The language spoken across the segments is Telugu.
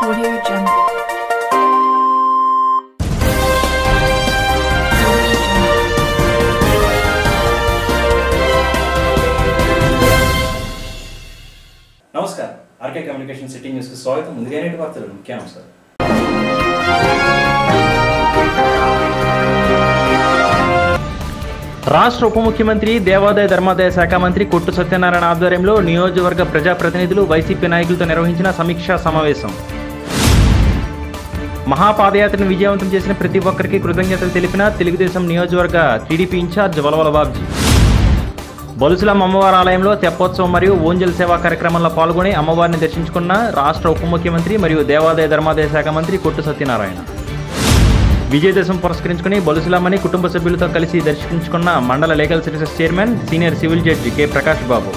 Audio Jungle. Audio Jungle. నమస్కారం ఆర్కే కమ్యూనికేషన్ సిటీ న్యూస్కి స్వాగతం ముందుగా నేటి వార్తలు ముఖ్యాంశాలు రాష్ట్ర ఉప ముఖ్యమంత్రి దేవాదాయ ధర్మాదాయ శాఖ మంత్రి కొట్టు సత్యనారాయణ ఆధ్వర్యంలో నియోజకవర్గ ప్రజాప్రతినిధులు వైసీపీ నాయకులతో నిర్వహించిన సమీక్షా సమావేశం మహాపాదయాత్రను విజయవంతం చేసిన ప్రతి ఒక్కరికి కృతజ్ఞతలు తెలిపిన తెలుగుదేశం నియోజకవర్గ టీడీపీ ఇన్ఛార్జ్ వలవల బాబ్జీ బొలుసులం అమ్మవారి ఆలయంలో తెప్పోత్సవం మరియు ఓంజల్ సేవా కార్యక్రమంలో పాల్గొని అమ్మవారిని దర్శించుకున్న రాష్ట్ర ఉప ముఖ్యమంత్రి మరియు దేవాదాయ ధర్మాదాయ శాఖ మంత్రి కొట్టు సత్యనారాయణ విజయదశమి పురస్కరించుకుని బొలుసులామని కుటుంబ సభ్యులతో కలిసి దర్శించుకున్న మండల legal services chairman senior civil judge K Prakash Babu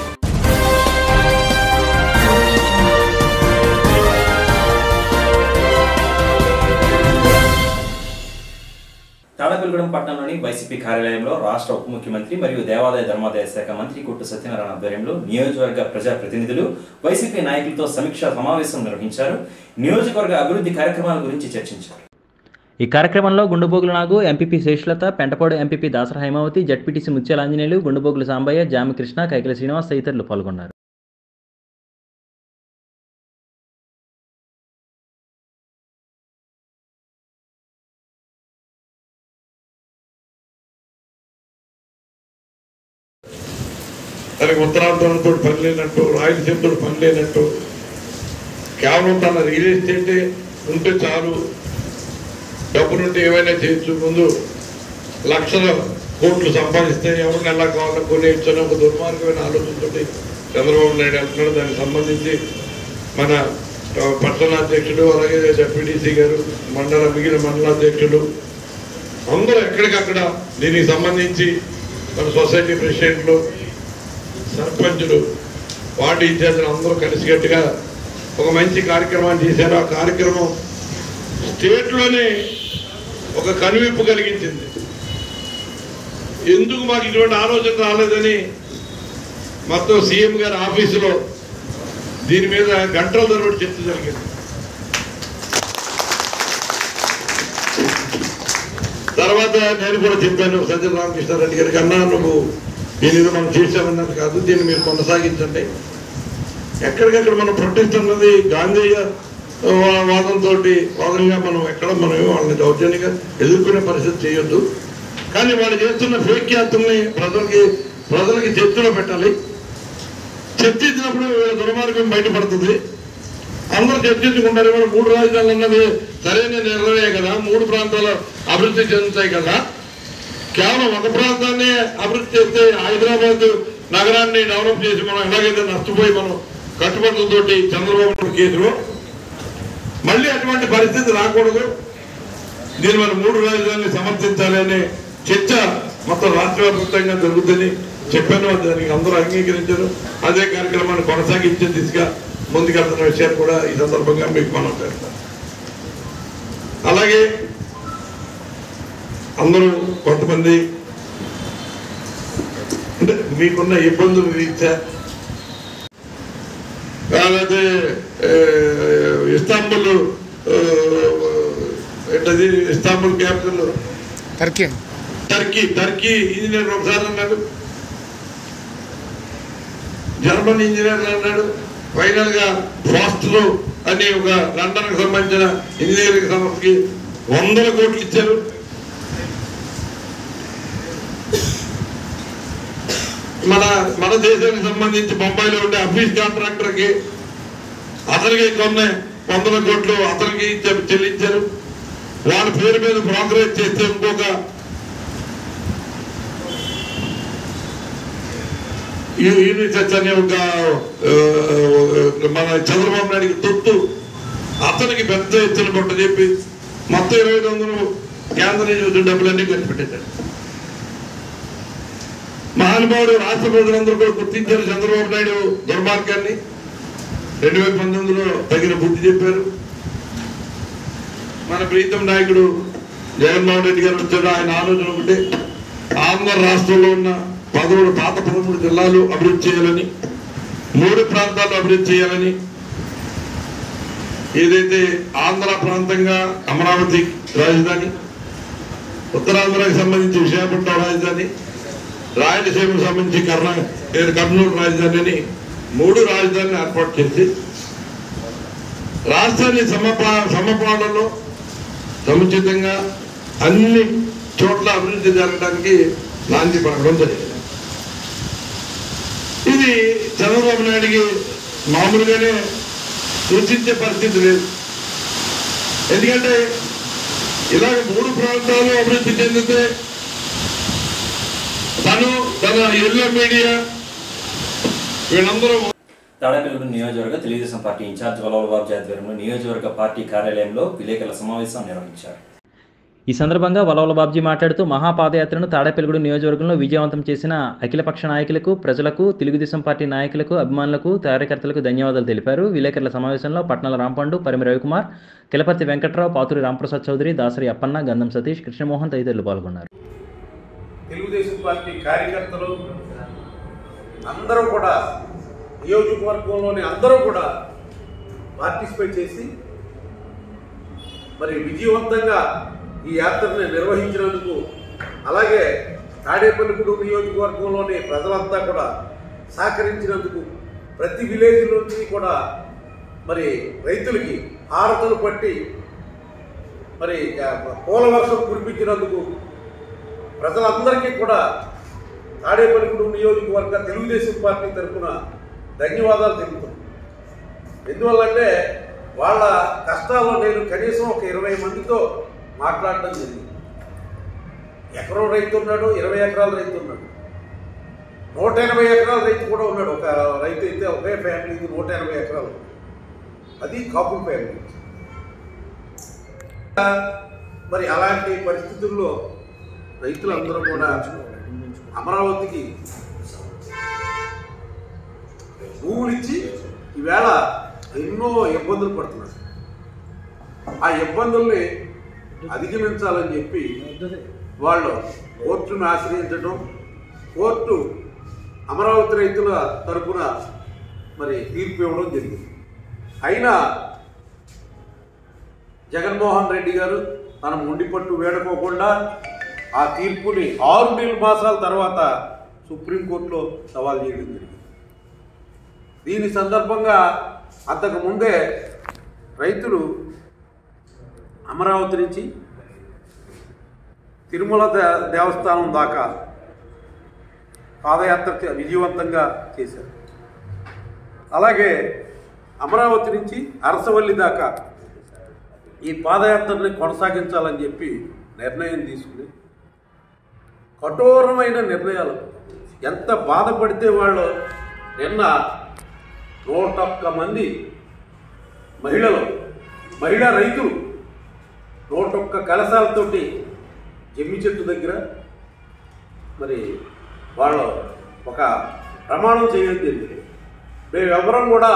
Tadepalligudem పట్టణంలోని వైసీపీ కార్యాలయంలో రాష్ట్ర ఉప ముఖ్యమంత్రి మరియు దేవాదాయ ధర్మాదాయ శాఖ మంత్రి కొట్టు సత్యనారాయణ ఆధ్వర్యంలో నియోజకవర్గ ప్రజా ప్రతినిధులు వైసీపీ నాయకులతో సమీక్షా సమావేశం నిర్వహించారు నియోజకవర్గ అభివృద్ధి కార్యక్రమాల గురించి చర్చించారు ఈ కార్యక్రమంలో Gundubogula Nagu MPP Seshulatha Pentapadu MPP Dasara Haimavathi ZPTC Mutyala Anjaneyulu గుండుబోగుల Sambaiah జామకృష్ణ Kaikala Srinivas తదితరులు పాల్గొన్నారు తనకి ఉత్తరాంధ్రంతో పని లేనట్టు రాయలసీమతో పని లేనట్టు కేవలం తన రియల్ ఎస్టేటే ఉంటే చాలు డబ్బునుంటే ఏమైనా చేయొచ్చు ముందు లక్షల కోట్లు సంపాదిస్తే ఎవరిని ఎలా కావాలో కొనేయచ్చు అనే ఒక దుర్మార్గమైన ఆలోచనతోటి చంద్రబాబు నాయుడు వెళ్తున్నాడు దానికి సంబంధించి మన ఆ, పట్టణ అధ్యక్షుడు అలాగే డెప్యూటీసీ గారు మండల మిగిలిన మండలాధ్యక్షుడు అందరూ ఎక్కడికక్కడ దీనికి సంబంధించి మన సొసైటీ ప్రెసిడెంట్లు సర్పంచులు వార్డు ఇన్ఛార్జీలు అందరూ కలిసికట్టుగా ఒక మంచి కార్యక్రమాన్ని చేశారు ఆ కార్యక్రమం స్టేట్లోనే ఒక కనువిప్పు కలిగించింది ఎందుకు మాకు ఇటువంటి ఆలోచన రాలేదని మొత్తం సీఎం గారి ఆఫీసులో దీని మీద గంటల తరబడి చర్చ జరిగింది తర్వాత నేను కూడా చెప్పాను సజ్జల రామకృష్ణారెడ్డి గారికి అన్నా నువ్వు దీని మీద మనం చేసామన్నది కాదు దీన్ని మీరు కొనసాగించండి ఎక్కడికక్కడ మనం ప్రొటెస్ట్ అన్నది గాంధీయ వా- వాదంతో వాదంగా మనం ఎక్కడ మనం ఏమీ వాళ్ళని దౌర్జన్యంగా ఎదుర్కొనే పరిస్థితి చేయొద్దు కానీ వాళ్ళు చేస్తున్న ఫేక్ యాత్రల్ని ప్రజలకి ప్రజలకి చర్చలో పెట్టాలి చర్చించినప్పుడు వీళ్ళ దుర్మార్గం బయటపడుతుంది అందరూ చర్చించుకుంటారు ఇవాళ మూడు రాజధానులు అన్నది సరైన నిర్ణయమే కదా మూడు ప్రాంతాలు అభివృద్ధి చెందుతాయి కదా కేవలం ఒక ప్రాంతాన్ని అభివృద్ధి చేస్తే హైదరాబాద్ నగరాన్ని డెవలప్ చేసి మనం ఎలాగైతే నష్టపోయి మనం కట్టుబడులతోటి చంద్రబాబు నాయుడు కేసులో మళ్ళీ అటువంటి పరిస్థితి రాకూడదు దీన్ని మనం మూడు రాజధానిని సమర్థించాలి అనే చర్చ మొత్తం రాష్ట్ర వ్యాప్తంగా జరుగుతుంది చెప్పాను దానికి అందరూ అంగీకరించారు అదే కార్యక్రమాన్ని కొనసాగించే దిశగా ముందుకెళ్తున్న విషయాన్ని కూడా ఈ సందర్భంగా మీకు మనం చేస్తాం అలాగే అందరూ కొంతమంది అంటే మీకున్న ఇబ్బందులు రీత్యా లేకపోతే ఆ, ఇస్తాంబుల్ ఆ, ఏంటది Istanbul capital Turkey Turkey Turkey engineer ఒకసారి అన్నాడు జర్మన్ ఇంజనీర్ అన్నాడు ఫైనల్ గా ఫాస్ట్లో అని ఒక లండన్ కు సంబంధించిన ఇంజనీరింగ్ సంస్థకి వందల కోట్లు ఇచ్చారు మన మన దేశానికి సంబంధించి బొంబాయిలో ఉండే ఆఫీస్ కాంట్రాక్టర్ కి అతనికి కొన్ని వందల కోట్లు అతనికి చె- చెల్లించారు వాళ్ళ పేరు మీద బ్రోకరేజ్ చేస్తే ఇంకొక యూనిసెస్ అనే ఒక ఆ, మన చంద్రబాబు నాయుడికి తొత్తు అతనికి పెద్ద ఎత్తున పొట్ట చెప్పి మొత్తం ఇరవై ఐదు వందలు కేంద్రం నుంచి వచ్చిన డబ్బులన్నీ ఖర్చు పెట్టేశాడు మహానుభావుడు రాష్ట్ర ప్రజలందరూ కూడా గుర్తించారు చంద్రబాబు నాయుడు దుర్మార్గాన్ని రెండు వేల పంతొమ్మిదిలో తగిన బుద్ధి చెప్పారు మన ప్రీతం నాయకుడు జగన్మోహన్ రెడ్డి గారు వచ్చాడు ఆయన ఆలోచన ఒకటి ఆంధ్ర రాష్ట్రంలో ఉన్న పదమూడు పాత పదమూడు జిల్లాలు అభివృద్ధి చేయాలని మూడు ప్రాంతాలు అభివృద్ధి చేయాలని ఏదైతే ఆంధ్ర ప్రాంతంగా అమరావతి రాజధాని ఉత్తరాంధ్రకి సంబంధించి విశాఖపట్నం రాజధాని రాయలసీమకు సంబంధించి కర్ణా ఏది కర్నూలు రాజధాని అని మూడు రాజధానులు ఏర్పాటు చేసి రాష్ట్రాన్ని సమపా సమపాలనలో సముచితంగా అన్ని చోట్ల అభివృద్ధి జరగడానికి నాంది పడడం జరిగింది ఇది చంద్రబాబు నాయుడికి మామూలుగానే సూచించే పరిస్థితి లేదు ఎందుకంటే ఇలాగ మూడు ప్రాంతాలు అభివృద్ధి చెందితే తను తన ఎల్లో మీడియా వీళ్ళందరూ తాడేపల్లిగూడెం నియోజకవర్గ తెలుగుదేశం పార్టీ ఇన్ఛార్జ్ వల్లభబాబు ఆధ్వర్యంలో నియోజకవర్గ పార్టీ కార్యాలయంలో విలేకరుల సమావేశం నిర్వహించారు ఈ సందర్భంగా వలవల బాబ్జీ మాట్లాడుతూ మహాపాదయాత్రను తాడేపల్లిగూడెం నియోజకవర్గంలో విజయవంతం చేసిన అఖిలపక్ష నాయకులకు ప్రజలకు తెలుగుదేశం పార్టీ నాయకులకు అభిమానులకు కార్యకర్తలకు ధన్యవాదాలు తెలిపారు విలేకరుల సమావేశంలో పట్నాల రాంపండు పరిమి రవికుమార్ కిలపర్తి వెంకట్రావు పాతూరి రాంప్రసాద్ చౌదరి దాసరి అప్పన్న గంధం సతీష్ కృష్ణమోహన్ తదితరులు పాల్గొన్నారు తెలుగుదేశం పార్టీ కార్యకర్తలు అందరూ కూడా నియోజకవర్గంలోని అందరూ కూడా పార్టిసిపేట్ చేసి మరి విజయవంతంగా ఈ యాత్రని నిర్వహించినందుకు అలాగే తాడేపల్లిగూడు నియోజకవర్గంలోని ప్రజలంతా కూడా సహకరించినందుకు ప్రతి విలేజ్ నుంచి కూడా మరి రైతులకి హారతలు పట్టి మరి ఆ, పూల వర్షం కురిపించినందుకు ప్రజలందరికీ కూడా తాడేపల్లిగూడెం నియోజకవర్గ తెలుగుదేశం పార్టీ తరఫున ధన్యవాదాలు తెలుపుతున్నాను ఎందువల్లంటే వాళ్ళ కష్టాల్లో నేను కనీసం ఒక ఇరవై మందితో మాట్లాడడం జరిగింది ఎకరం రైతు ఉన్నాడు ఇరవై ఎకరాల రైతు ఉన్నాడు నూట ఎనభై ఎకరాల రైతు కూడా ఉన్నాడు ఒక రైతు అయితే ఒకే ఫ్యామిలీకి నూట ఎనభై ఎకరాలు అది కాపు ఫ్యామిలీ మరి అలాంటి పరిస్థితుల్లో రైతులందరూ కూడా అమరావతికి భూములు ఇచ్చి ఈవేళ ఎన్నో ఇబ్బందులు పడుతున్నారు ఆ ఇబ్బందుల్ని అధిగమించాలని చెప్పి వాళ్ళు కోర్టును ఆశ్రయించడం కోర్టు అమరావతి రైతుల తరపున మరి తీర్పు ఇవ్వడం జరిగింది అయినా జగన్మోహన్ రెడ్డి గారు తన ముండి పట్టు వేడుకోకుండా ఆ తీర్పుని ఆరు నెలల మాసాల తర్వాత సుప్రీంకోర్టులో సవాల్ చేయడం జరిగింది దీని సందర్భంగా అంతకు ముందే రైతులు అమరావతి నుంచి తిరుమల దే- దేవస్థానం దాకా పాదయాత్ర చే- విజయవంతంగా చేశారు అలాగే అమరావతి నుంచి అరసవల్లి దాకా ఈ పాదయాత్రని కొనసాగించాలని చెప్పి నిర్ణయం తీసుకుని కఠోరమైన నిర్ణయాలు ఎంత బాధపడితే వాళ్ళు నిన్న నూట ఒక్క మంది మహిళలు మహిళా రైతులు నూట ఒక్క కలశాలతోటి జమ్మి చెట్టు దగ్గర మరి వాళ్ళు ఒక ప్రమాణం చేయడం జరిగింది మేమెవరం కూడా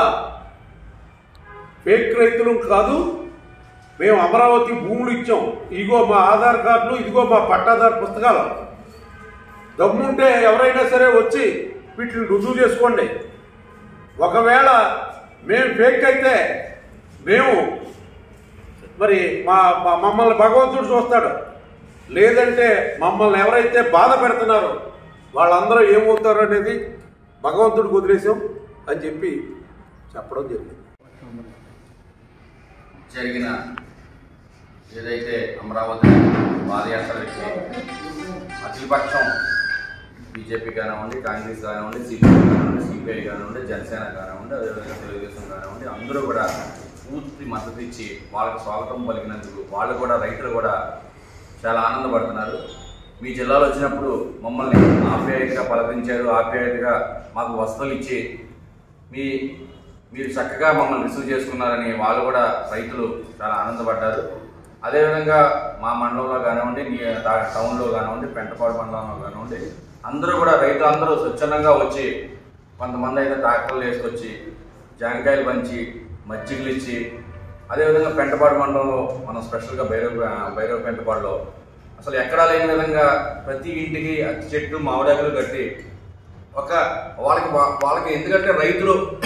ఫేక్ రైతులు కాదు మేము అమరావతి భూములు ఇచ్చాం ఇదిగో మా ఆధార్ కార్డులు ఇదిగో మా పట్టాదారు పుస్తకాలు దమ్ముంటే ఎవరైనా సరే వచ్చి వీటిని రుజువు చేసుకోండి ఒకవేళ మేము ఫేక్ అయితే మేము మరి మా మా- మమ్మల్ని భగవంతుడు చూస్తాడు లేదంటే మమ్మల్ని ఎవరైతే బాధ పెడుతున్నారో వాళ్ళందరూ ఏమవుతారు అనేది భగవంతుడికి వదిలేసాం అని చెప్పి చెప్పడం జరిగింది జరిగిన ఏదైతే అమరావతి పాదయాత్రకి అఖిలపక్షం బీజేపీ కానివ్వండి కాంగ్రెస్ కానివ్వండి సిపిఐ కానివ్వండి సిపిఐ కానివ్వండి జనసేన కానివ్వండి అదేవిధంగా తెలుగుదేశం కానివ్వండి అందరూ కూడా పూర్తి మద్దతు ఇచ్చి వాళ్ళకి స్వాగతం పలికినందుకు వాళ్ళు కూడా రైతులు కూడా చాలా ఆనందపడుతున్నారు మీ జిల్లాలో వచ్చినప్పుడు మమ్మల్ని ఆప్యాయతగా పలకరించారు ఆప్యాయతగా మాకు వసతులు ఇచ్చి మీ మీరు చక్కగా మమ్మల్ని రిసీవ్ చేసుకున్నారని వాళ్ళు కూడా రైతులు చాలా ఆనందపడ్డారు అదేవిధంగా మా మండలంలో కానివ్వండి మీ టా- టౌన్లో కానివ్వండి పెంటపాడు మండలంలో కానివ్వండి అందరూ కూడా రైతులు అందరూ స్వచ్ఛందంగా వచ్చి కొంతమంది అయితే ట్రాక్టర్లు వేసుకొచ్చి జాంకాయలు పంచి మజ్జిగలు ఇచ్చి అదేవిధంగా పెంటపాడు మండలంలో మనం స్పెషల్గా భైరవ భైరవ పెంటపాడులో అసలు ఎక్కడా లేని విధంగా ప్రతి ఇంటికి అట్టి చెట్లు మామిడాకులు కట్టి ఒక వాళ్ళకి వా- వాళ్ళకి ఎందుకంటే రైతులు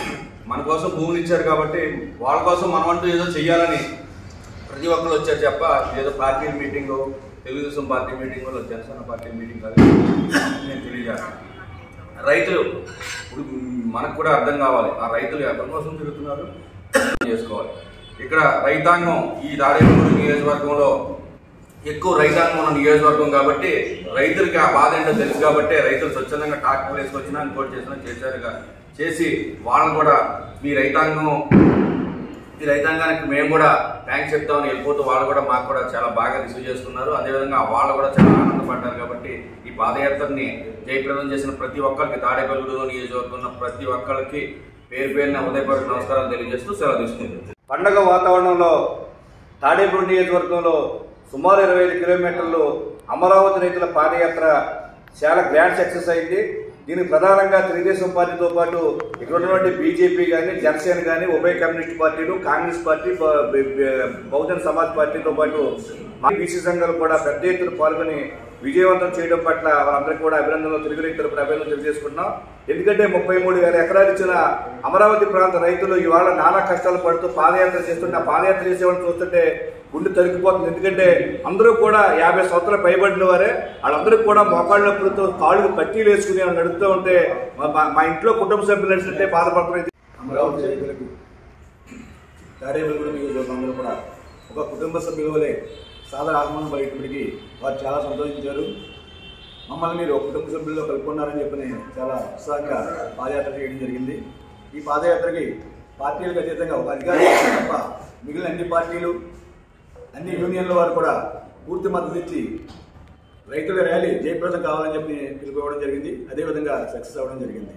మన కోసం భూములు ఇచ్చారు కాబట్టి వాళ్ళ కోసం మనం అంటూ ఏదో చెయ్యాలని ప్రతి ఒక్కరు వచ్చారు చెప్ప ఏదో party meeting Telugu Desam party meeting Janasena party meeting కాదు నేను తెలియజేస్తాను రైతులు ఇప్పుడు మనకు కూడా అర్థం కావాలి ఆ రైతులు ఎవరి కోసం తిరుగుతున్నారు చేసుకోవాలి ఇక్కడ రైతాంగం ఈ దాడేపల్లి నియోజకవర్గంలో ఎక్కువ రైతాంగం ఉన్న నియోజకవర్గం కాబట్టి రైతులకి ఆ బాధ ఏంటో తెలుసు కాబట్టి రైతులు స్వచ్ఛందంగా ట్రాక్టర్ వేసుకొచ్చినా ఇంకోటి చేసినా చేశారుగా చేసి వాళ్ళని కూడా మీ రైతాంగం ఈ రైతాంగానికి మేము కూడా థ్యాంక్స్ చెప్తామని వెళ్ళిపోతూ వాళ్ళు కూడా మాకు కూడా చాలా బాగా రిసీవ్ చేసుకున్నారు అదేవిధంగా వాళ్ళు కూడా చాలా ఆనందపడ్డారు కాబట్టి ఈ పాదయాత్రని జయప్రదం చేసిన ప్రతి ఒక్కరికి తాడేపల్లిలో నియోజకవర్గం ఉన్న ప్రతి ఒక్కరికి పేరు పేరున ఉదయపూర్వక నమస్కారాలు తెలియజేస్తూ సెలవు తీసుకుంటుంది పండగ వాతావరణంలో తాడేపూడి నియోజకవర్గంలో సుమారు ఇరవై ఐదు కిలోమీటర్లు అమరావతి రైతుల పాదయాత్ర చాలా గ్రాండ్ సక్సెస్ అయింది దీనికి ప్రధానంగా తెలుగుదేశం పార్టీతో పాటు ఇక్కడ ఉన్నటువంటి బీజేపీ కానీ జనసేన కానీ ఉభయ కమ్యూనిస్ట్ పార్టీలు కాంగ్రెస్ పార్టీ బ- బ- బ- బహుజన్ సమాజ్ పార్టీతో పాటు మా బీసీ సంఘాలు కూడా పెద్ద ఎత్తున పాల్గొని విజయవంతం చేయడం పట్ల వాళ్ళందరికీ కూడా అభినందనలు తెలుగు రైతుల అభినందనలు తెలియజేసుకుంటున్నాం ఎందుకంటే ముప్పై మూడు వేల ఎకరాలు ఇచ్చిన అమరావతి ప్రాంత రైతులు ఇవాళ నానా కష్టాలు పడుతూ పాదయాత్ర చేస్తుంటే ఆ పాదయాత్ర చేసేవాళ్ళని చూస్తుంటే గుండె తరిగిపోతుంది ఎందుకంటే అందరూ కూడా యాభై సంవత్సరాలు పైబడిన వారే వాళ్ళందరూ కూడా మోకాళ్ళ నొప్పులతో కాళ్ళు పట్టీలు వేసుకుని వాళ్ళు నడుస్తూ ఉంటే మా- మా- మా ఇంట్లో కుటుంబ సభ్యులు నడిచినట్టే బాధపడుతున్నారు అమరావతి రైతులకు తాడేపల్లిగూడెం నియోజకవర్గంలో కూడా ఒక కుటుంబ సభ్యుల వలె సాదర ఆహ్వానం పలికినప్పటికీ వారు చాలా సంతోషించారు మమ్మల్ని మీరు ఒక కుటుంబ సభ్యుల్లో కలుపుకున్నారని చెప్పని చాలా ఉత్సాహంగా పాదయాత్ర చేయడం జరిగింది ఈ పాదయాత్రకి పార్టీలకు అతీతంగా ఒక అధికారి తప్ప మిగిలిన అన్ని పార్టీలు అన్ని యూనియన్ల వారు కూడా పూర్తి మద్దతు ఇచ్చి రైతుల ర్యాలీ జయప్రదం కావాలని చెప్పి పిలుపుకోవడం జరిగింది అదేవిధంగా సక్సెస్ అవ్వడం జరిగింది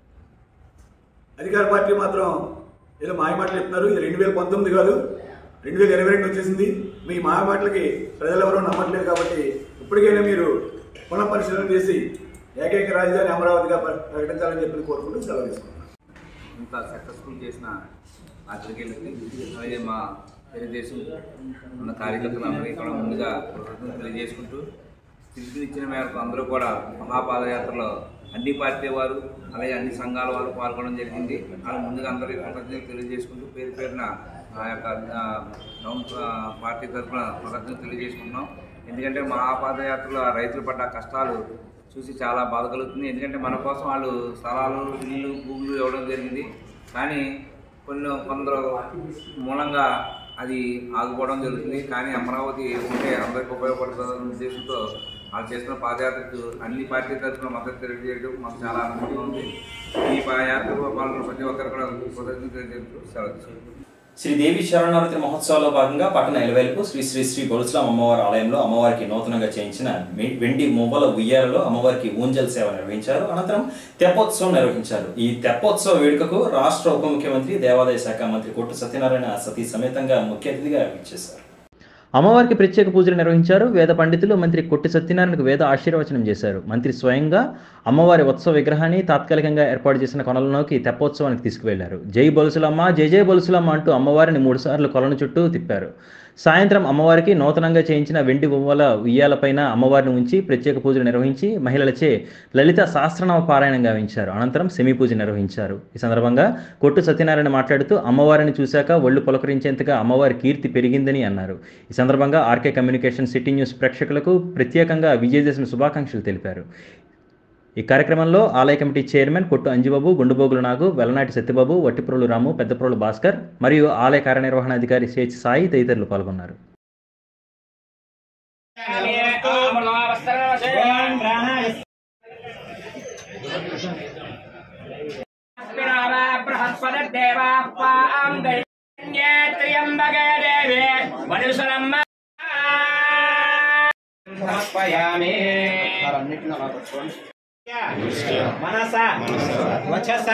అధికార పార్టీ మాత్రం ఏదో మాయమాటలు చెప్తున్నారు ఇది రెండు వేల పంతొమ్మిది కాదు రెండు వేల ఇరవై రెండు వచ్చేసింది మీ మాయమాటలకి ప్రజలెవరూ నమ్మట్లేదు కాబట్టి ఇప్పటికైనా మీరు పునః పరిశీలన చేసి ఏకైక రాజధాని అమరావతిగా ప్ర- ప్రకటించాలని చెప్పి కోరుకుంటూ సెలవు తీసుకుంటున్నాను ఇంత సక్సెస్ఫుల్ చేసిన ఆచరికలకి అలాగే మా తెలుగుదేశం ఉన్న కార్యకర్తలందరికీ కూడా ముందుగా కృతజ్ఞతలు తెలియజేసుకుంటూ పిలుపునిచ్చిన మేరకు అందరూ కూడా మహాపాదయాత్రలో అన్ని పార్టీ వారు అలాగే అన్ని సంఘాల వారు పాల్గొనడం జరిగింది అలా ముందుగా అందరికీ కృతజ్ఞతలు తెలియజేసుకుంటూ పేరు పేరున ఆ యొక్క ఆ, డౌన్ ఆ, పార్టీ తరఫున కృతజ్ఞతలు తెలియజేసుకుంటున్నాం ఎందుకంటే మహాపాదయాత్రలో ఆ రైతులు పడ్డ కష్టాలు చూసి చాలా బాధ కలుగుతుంది ఎందుకంటే మన కోసం వాళ్ళు స్థలాలు ఇల్లు భూములు ఇవ్వడం జరిగింది కానీ కొన్ని కొందరు మూలంగా అది ఆగిపోవడం జరుగుతుంది కానీ అమరావతి ఉంటే అందరికీ ఉపయోగపడుతుందన్న ఉద్దేశంతో వాళ్ళు చేస్తున్న పాదయాత్రకు అన్ని పార్టీ తరఫున మద్దతు తెలియజేయడం మాకు చాలా ఆనందంగా ఉంది ఈ పాదయాత్రలో పాల్గొన్న ప్రతి ఒక్కరు కూడా కృతజ్ఞతలు తెలియజేస్తూ సెలవు తీసుకుంటున్నాను. శ్రీదేవి శరణావతి మహోత్సవాల్లో భాగంగా పట్టణ ఎలవేలుపు శ్రీ శ్రీ శ్రీ గొలుసులాం అమ్మవారి ఆలయంలో అమ్మవారికి నూతనంగా చేయించిన మె- వెండి మువ్వల ఉయ్యాలలో అమ్మవారికి ఊంజల్ సేవ నిర్వహించారు అనంతరం తెప్పోత్సవం నిర్వహించారు ఈ తెప్పోత్సవ వేడుకకు రాష్ట్ర ఉప ముఖ్యమంత్రి దేవాదాయ శాఖ మంత్రి కొట్టు సత్యనారాయణ సతీ సమేతంగా ముఖ్య అతిథిగా విచ్చేశారు అమ్మవారికి ప్రత్యేక పూజలు నిర్వహించారు వేద పండితులు మంత్రి కొట్టి సత్యనారాయణకు వేద ఆశీర్వచనం చేశారు మంత్రి స్వయంగా అమ్మవారి ఉత్సవ విగ్రహాన్ని తాత్కాలికంగా ఏర్పాటు చేసిన కొనలలోకి తెప్పోత్సవానికి తీసుకువెళ్లారు జై బొలుసులమ్మ జై జై బొలుసులమ్మ అంటూ అమ్మవారిని మూడుసార్లు కొలను చుట్టూ తిప్పారు సాయంత్రం అమ్మవారికి నూతనంగా చేయించిన వెండి బొమ్మల ఉయ్యాలపైన అమ్మవారిని ఉంచి ప్రత్యేక పూజలు నిర్వహించి మహిళలచే లలిత సహస్రనామ పారాయణం గావించారు అనంతరం సెమీ పూజ నిర్వహించారు ఈ సందర్భంగా కొట్టు సత్యనారాయణ మాట్లాడుతూ అమ్మవారిని చూశాక ఒళ్ళు పులకరించేంతగా అమ్మవారి కీర్తి పెరిగిందని అన్నారు ఈ సందర్భంగా ఆర్కే కమ్యూనికేషన్ సిటీ న్యూస్ ప్రేక్షకులకు ప్రత్యేకంగా విజయదశమి శుభాకాంక్షలు తెలిపారు ఈ కార్యక్రమంలో ఆలయ కమిటీ చైర్మన్ కొట్టు అంజిబాబు గుండుబోగులు నాగు వెల్లనాటి సత్యబాబు వట్టిప్రోలు రాము పెద్దప్రోలు భాస్కర్ మరియు ఆలయ కార్యనిర్వహణాధికారి సేచ్ సాయి తదితరులు పాల్గొన్నారు మనస వచస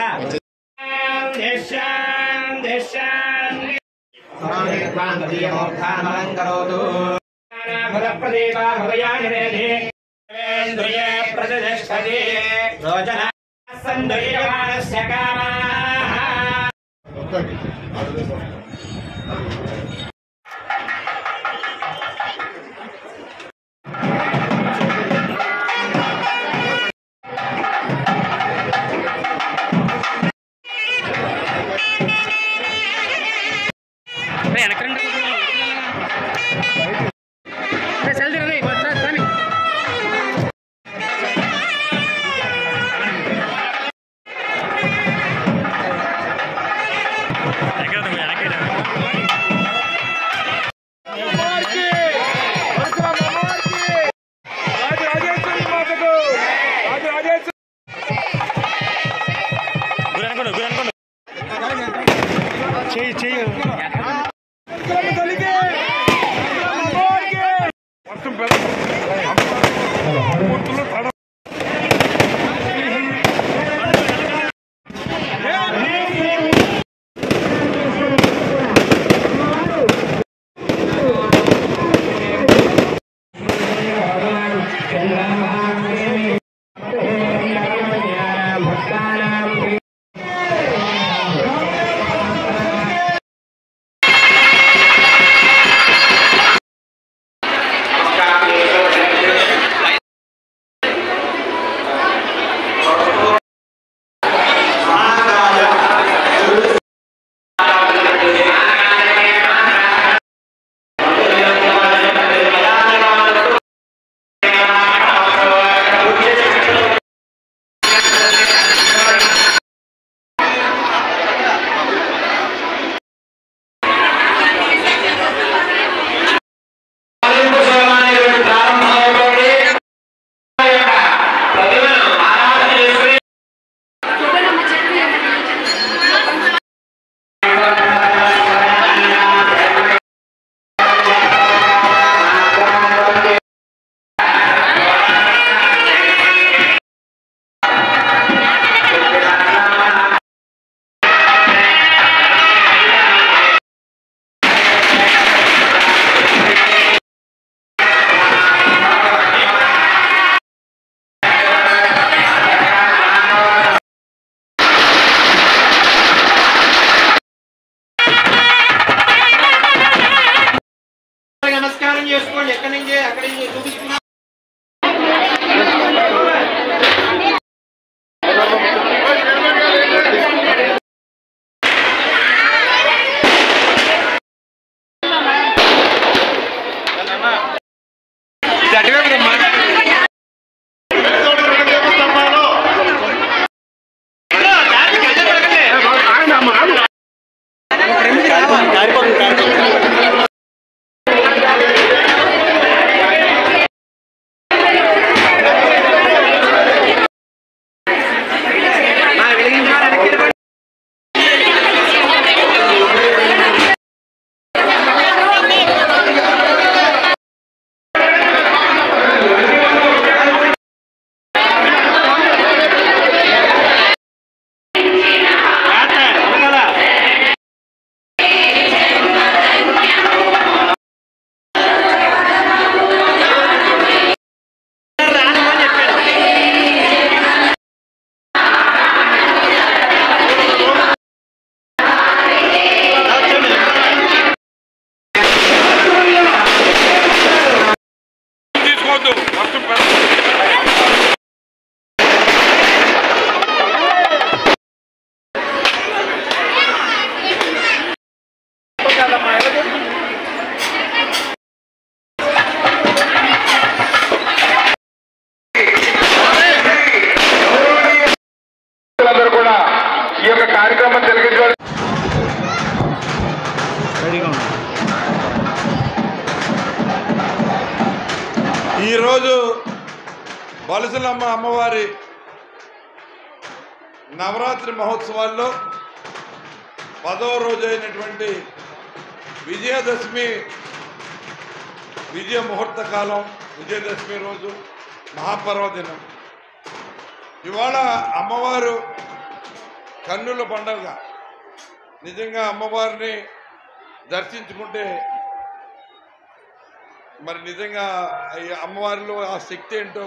నమస్కారం చేసుకోండి ఎక్కడి నుంచి అక్కడి నుంచి చూపిస్తున్నా అందరూ కూడా ఈ యొక్క కార్యక్రమం జరిగించారు ఈరోజు బలసలమ్మ అమ్మవారి నవరాత్రి మహోత్సవాల్లో పదవ రోజు అయినటువంటి విజయదశమి విజయ ముహూర్త కాలం విజయదశమి రోజు మహాపర్వదినం ఇవాళ అమ్మవారు కన్నుల పండుగ నిజంగా అమ్మవారిని దర్శించుకుంటే మరి నిజంగా ఈ అమ్మవారిలో ఆ శక్తి ఏంటో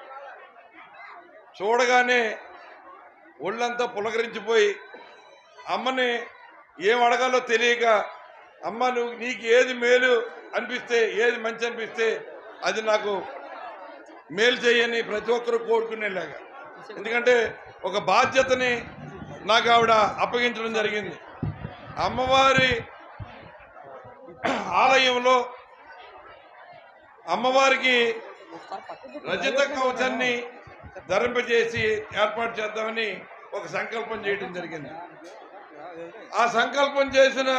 చూడగానే ఒళ్ళంతా పులకరించిపోయి అమ్మని ఏం అడగాలో తెలియక అమ్మ నువ్వు నీకు ఏది మేలు అనిపిస్తే ఏది మంచి అనిపిస్తే అది నాకు మేలు చేయని ప్రతి ఒక్కరూ కోరుకునేలాగా ఎందుకంటే ఒక బాధ్యతని నాకు ఆవిడ అప్పగించడం జరిగింది అమ్మవారి ఆలయంలో అమ్మవారికి రజత కవచాన్ని ధరింపజేసి ఏర్పాటు చేద్దామని ఒక సంకల్పం చేయడం జరిగింది ఆ సంకల్పం చేసిన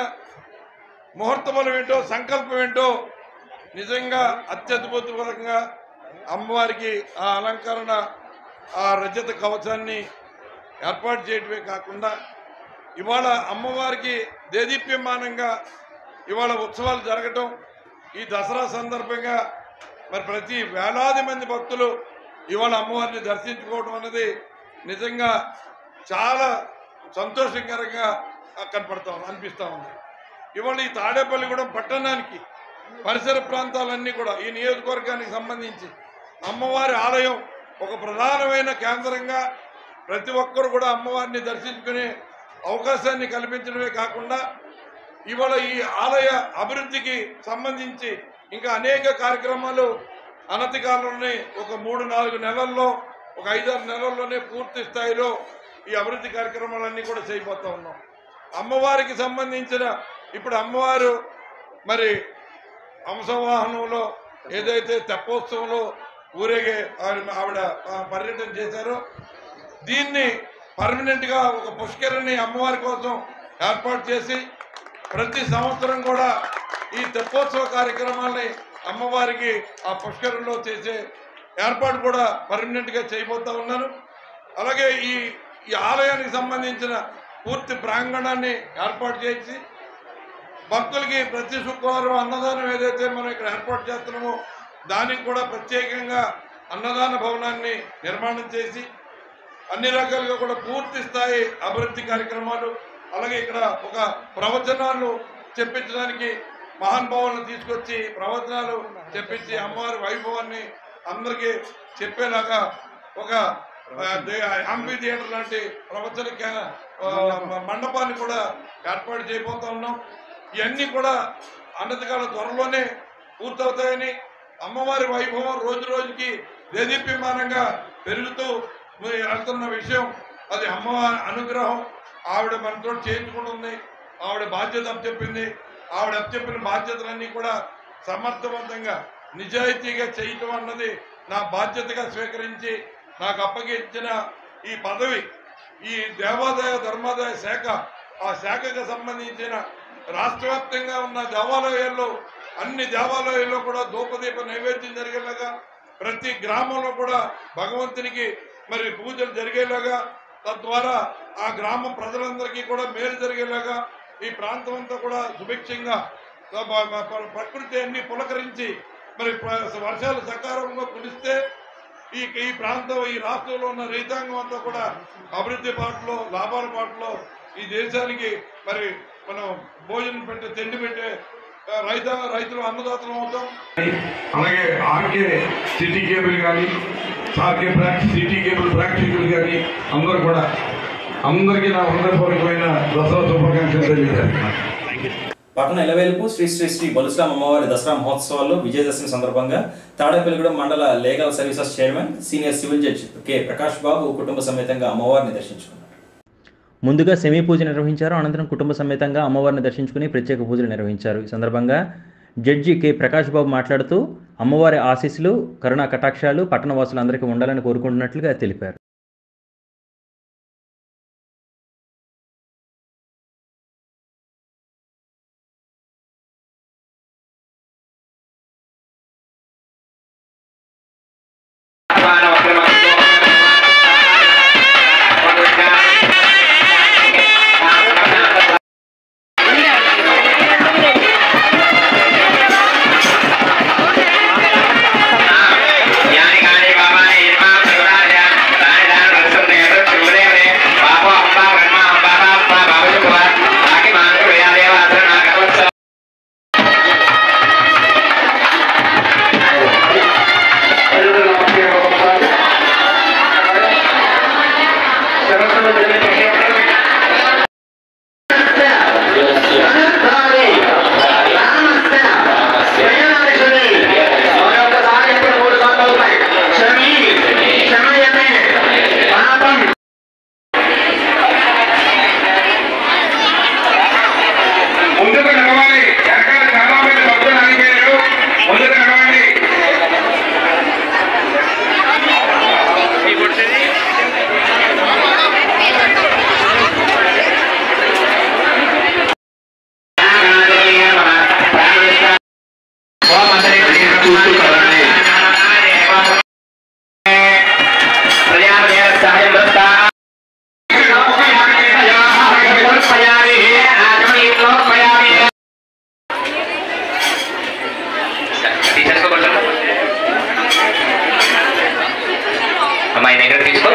ముహూర్త బలం ఏంటో సంకల్పం ఏంటో నిజంగా అత్యద్భుతంగా అమ్మవారికి ఆ అలంకరణ ఆ రజత కవచాన్ని ఏర్పాటు చేయడమే కాకుండా ఇవాళ అమ్మవారికి దేదీప్యమానంగా ఇవాళ ఉత్సవాలు జరగటం ఈ దసరా సందర్భంగా మరి ప్రతి వేలాది మంది భక్తులు ఇవాళ అమ్మవారిని దర్శించుకోవడం అన్నది నిజంగా చాలా సంతోషకరంగా కనపడతా ఉంది అనిపిస్తూ ఉంది ఇవాళ ఈ తాడేపల్లిగూడెం పట్టణానికి పరిసర ప్రాంతాలన్నీ కూడా ఈ నియోజకవర్గానికి సంబంధించి అమ్మవారి ఆలయం ఒక ప్రధానమైన కేంద్రంగా ప్రతి ఒక్కరు కూడా అమ్మవారిని దర్శించుకునే అవకాశాన్ని కల్పించడమే కాకుండా ఇవాళ ఈ ఆలయ అభివృద్ధికి సంబంధించి ఇంకా అనేక కార్యక్రమాలు అనతి కాలంలోనే ఒక మూడు నాలుగు నెలల్లో ఒక ఐదారు నెలల్లోనే పూర్తి స్థాయిలో ఈ అభివృద్ధి కార్యక్రమాలన్నీ కూడా చేయబోతా ఉన్నాం అమ్మవారికి సంబంధించిన ఇప్పుడు అమ్మవారు మరి అంశవాహనంలో ఏదైతే తెప్పోత్సవంలో ఊరేగే ఆవిడ ఆవిడ ఆ, పర్యటన చేశారో దీన్ని పర్మనెంట్ గా ఒక పుష్కరిణి అమ్మవారి కోసం ఏర్పాటు చేసి ప్రతి సంవత్సరం కూడా ఈ తెప్పోత్సవ కార్యక్రమాల్ని అమ్మవారికి ఆ పుష్కరంలో చేసే ఏర్పాటు కూడా పర్మనెంట్ గా చేయబోతా ఉన్నాను అలాగే ఈ ఈ ఆలయానికి సంబంధించిన పూర్తి ప్రాంగణాన్ని ఏర్పాటు చేసి భక్తులకి ప్రతి శుక్రవారం అన్నదానం ఏదైతే మనం ఇక్కడ ఏర్పాటు చేస్తున్నామో దానికి కూడా ప్రత్యేకంగా అన్నదాన భవనాన్ని నిర్మాణం చేసి అన్ని రకాలుగా కూడా పూర్తి స్థాయి అభివృద్ధి కార్యక్రమాలు అలాగే ఇక్కడ ఒక ప్రవచనాలు చెప్పించడానికి మహానుభావులను తీసుకొచ్చి ప్రవచనాలు చెప్పించి అమ్మవారి వైభవాన్ని అందరికీ చెప్పేలాగా ఒక యాంపీ థియేటర్ లాంటి ప్రవచన కే- ఆ, మండపాన్ని కూడా ఏర్పాటు చేయబోతా ఉన్నాం ఇవన్నీ కూడా అన్నతికాల త్వరలోనే పూర్తవుతాయని అమ్మవారి వైభవం రోజు రోజుకి దేదీప్యమానంగా పెరుగుతూ వెళ్తున్న విషయం అది అమ్మవారి అనుగ్రహం ఆవిడ మనతో చేయించుకుంటుంది ఆవిడ బాధ్యత అప్పచెప్పింది ఆవిడ అప్పచెప్పిన బాధ్యతలన్నీ కూడా సమర్థవంతంగా నిజాయితీగా చేయటం అన్నది నా బాధ్యతగా స్వీకరించి నాకు అప్పగించిన ఈ పదవి ఈ దేవాదాయ ధర్మాదాయ శాఖ ఆ శాఖకు సంబంధించిన రాష్ట్ర వ్యాప్తంగా ఉన్న దేవాలయాల్లో అన్ని దేవాలయాల్లో కూడా ధూపదీప నైవేద్యం జరిగేలాగా ప్రతి గ్రామంలో కూడా భగవంతునికి మరి పూజలు జరిగేలాగా తద్వారా ఆ గ్రామ ప్రజలందరికీ కూడా మేలు జరిగేలాగా ఈ ప్రాంతం అంతా కూడా సుభిక్షంగా ఆ బ- బ- ప్ర- ప్రకృతి అన్ని పులకరించి మరి ప్ర- వర్షాలు సకాలంలో కురిస్తే ఈ ఈ ప్రాంతం ఈ రాష్ట్రంలో ఉన్న రైతాంగం అంతా కూడా అభివృద్ధి బాటలో లాభాల బాటలో ఈ దేశానికి మరి మనం భోజనం పెట్టే తిండి పెట్టే ఆ, రైత రైతులు అన్నదాతలు అవుతాం అలాగే ఆర్కే సిటీ కేబుల్ కానీ ఆర్కే ప్రాక్టీస్ సిటీ కేబుల్ ప్రాక్టీకులు కానీ అందరూ కూడా అందరికీ నా హృదయపూర్వకమైన దసరా శుభాకాంక్షలు తెలియజేస్తున్నాను పట్టణ ఎలవేలుపు శ్రీ శ్రీ శ్రీ బలుశ్రామ అమ్మవారి దసరా మహోత్సవాల్లో విజయదశమి సందర్భంగా తాడేపల్లిగూడెం మండల legal services chairman senior civil judge K Prakash Babu కుటుంబ సమేతంగా అమ్మవారిని దర్శించుకున్నారు ముందుగా సెమీ పూజ నిర్వహించారు అనంతరం కుటుంబ సమేతంగా అమ్మవారిని దర్శించుకుని ప్రత్యేక పూజలు నిర్వహించారు ఈ సందర్భంగా జడ్జి కె ప్రకాష్ బాబు మాట్లాడుతూ అమ్మవారి ఆశీస్సులు కరుణా కటాక్షాలు పట్టణవాసులందరికీ ఉండాలని కోరుకుంటున్నట్లుగా తెలిపారు యాని గాని బాబాని ఇర్మా సురాజ అమ్మాయి దగ్గర తీసుకో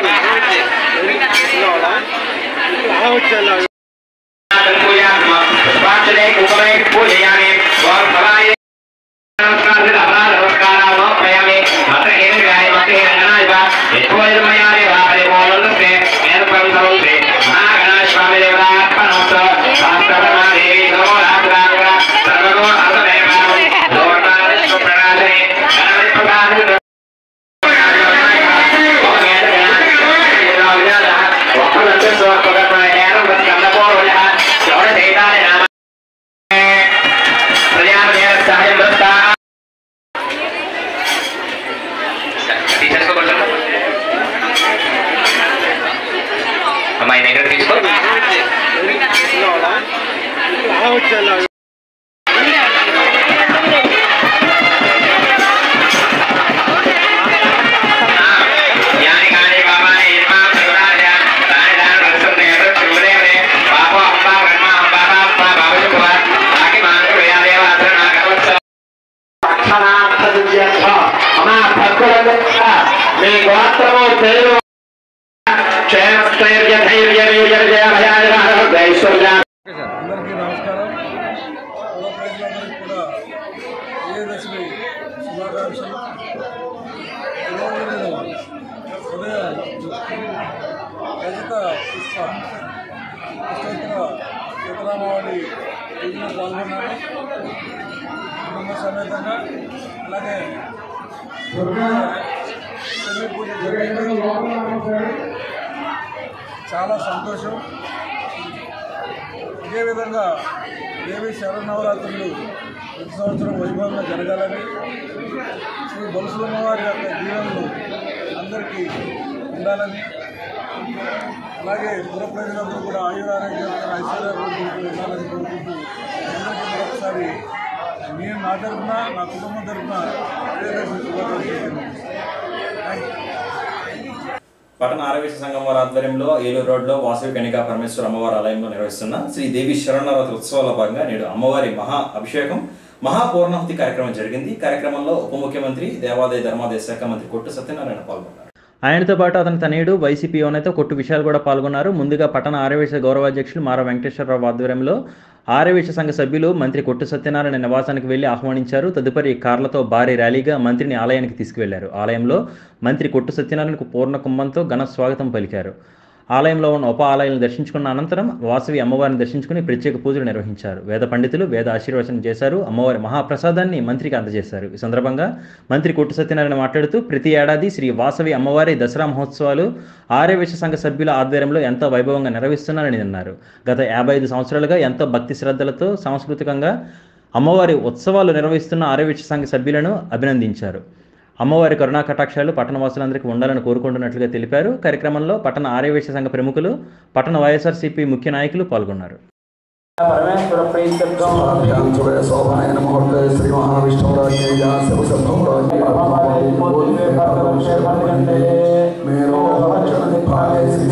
పుష్పాంజలి కుంకుమే పూజయామి ఓం భవాయ నమస్కారం నమస్కారం నమస్కారామి మత్రహీనాయ మత్రహీనాయ ఎక్కువైర్మయాని వారి మూలంలో నేను పవిత్రవంతే మహాగణాయ స్వామి దేవతాత్మనోత్సవ శాస్త్రపరమాదేవి నమో రాత్రాంగ సర్వగో అర్ధదేవాం లోకాన్ని ప్రణాశని గణపతి ప్రధాని అమ్మాయి దగ్గర తీసుకో జ్ఞాని కాని బాబాని ఇర్మా సురాజ దాని దాని రసం దేవ శివదేవే బాబు అంబ బ్రహ్మ అంబ అంబ బాబు శుభ రాకి మాను వేదేవ అసన గవత్స అమ్మా భక్తులందరూ మీ గోత్రము పేరు క్షేమ స్థైర్య ధైర్య వీర్య విజయ భయాయ ఐశ్వర్య అందరికీ నమస్కారం కుల ప్రజలందరికీ కూడా విజయదశమి శుభాకాంక్షలు ఈరోజు నేను ఉదయం రజిత పుష్ప పుష్పేతర సీతారామవారి పూజలో పాల్గొన్నాను కుటుంబ సమేతంగా అలాగే శని పూజ జరిగింది చాలా సంతోషం ఇదే విధంగా దేవి శరణవరాత్రులు ప్రతి సంవత్సరం వైభవంగా జరగాలని శ్రీ బొలసులమ్మ వారి యొక్క దీవెనలు అందరికీ ఉండాలని అలాగే పుర ప్రజలందరూ కూడా ఆయురారోగ్యాలతో ఐశ్వర్యాభివృద్ధులతో ఉండాలని కోరుకుంటూ అందరికీ మరొకసారి నేను నా తరఫున నా కుటుంబం తరఫున విజయదశమి శుభాకాంక్షలు థ్యాంక్ యూ పట్టణ ఆరవేశ సంఘం వారి ఆధ్వర్యంలో ఏలూరు రోడ్లో వాసవి కనికా పరమేశ్వర అమ్మవారి ఆలయంలో నిర్వహిస్తున్న శ్రీ దేవి శరణవరాత్రి ఉత్సవాల భాగంగా నేడు అమ్మవారి మహా అభిషేకం మహాపూర్ణాహుతి కార్యక్రమం జరిగింది కార్యక్రమంలో ఉప ముఖ్యమంత్రి దేవాదాయ ధర్మాదాయ శాఖ మంత్రి కొట్టు సత్యనారాయణ పాల్గొన్నారు ఆయనతో పాటు అతని తనయుడు వైసీపీ యువనేత కొట్టు విశాల్ కూడా పాల్గొన్నారు ముందుగా పట్టణ ఆర్యవేశ గౌరవాధ్యక్షులు మార వెంకటేశ్వరరావు ఆధ్వర్యంలో ఆర్యవేశ సంఘ సభ్యులు మంత్రి కొట్టు సత్యనారాయణ నివాసానికి వెళ్లి ఆహ్వానించారు తదుపరి కార్లతో భారీ ర్యాలీగా మంత్రిని ఆలయానికి తీసుకువెళ్లారు ఆలయంలో మంత్రి కొట్టు సత్యనారాయణకు పూర్ణ కుంభంతో ఘన స్వాగతం పలికారు ఆలయంలో ఉన్న ఉప ఆలయాలను దర్శించుకున్న అనంతరం వాసవి అమ్మవారిని దర్శించుకుని ప్రత్యేక పూజలు నిర్వహించారు వేద పండితులు వేద ఆశీర్వచనం చేశారు అమ్మవారి మహాప్రసాదాన్ని మంత్రికి అందజేశారు ఈ సందర్భంగా మంత్రి కొట్టు సత్యనారాయణ మాట్లాడుతూ ప్రతి ఏడాది శ్రీ వాసవి అమ్మవారి దసరా మహోత్సవాలు ఆర్యవేశ సంఘ సభ్యుల ఆధ్వర్యంలో ఎంతో వైభవంగా నిర్వహిస్తున్నారని అన్నారు గత యాభై ఐదు సంవత్సరాలుగా ఎంతో భక్తి శ్రద్ధలతో సాంస్కృతికంగా అమ్మవారి ఉత్సవాలు నిర్వహిస్తున్న ఆర్యవేశ సంఘ సభ్యులను అభినందించారు అమ్మవారి కరుణా కటాక్షాలు పట్టణవాసులందరికీ ఉండాలని కోరుకుంటున్నట్లుగా తెలిపారు కార్యక్రమంలో పట్టణ ఆర్యవేశ సంఘ ప్రముఖులు పట్టణ వైఎస్ఆర్సీపీ ముఖ్య నాయకులు పాల్గొన్నారు పరమేశ్వర ప్రీత్యర్థం శోభనాయ ముహూర్తే శ్రీ మహావిష్ణురాజ్ఞ శివసంభవరాజ్ఞ మేరో భాగే శ్రీ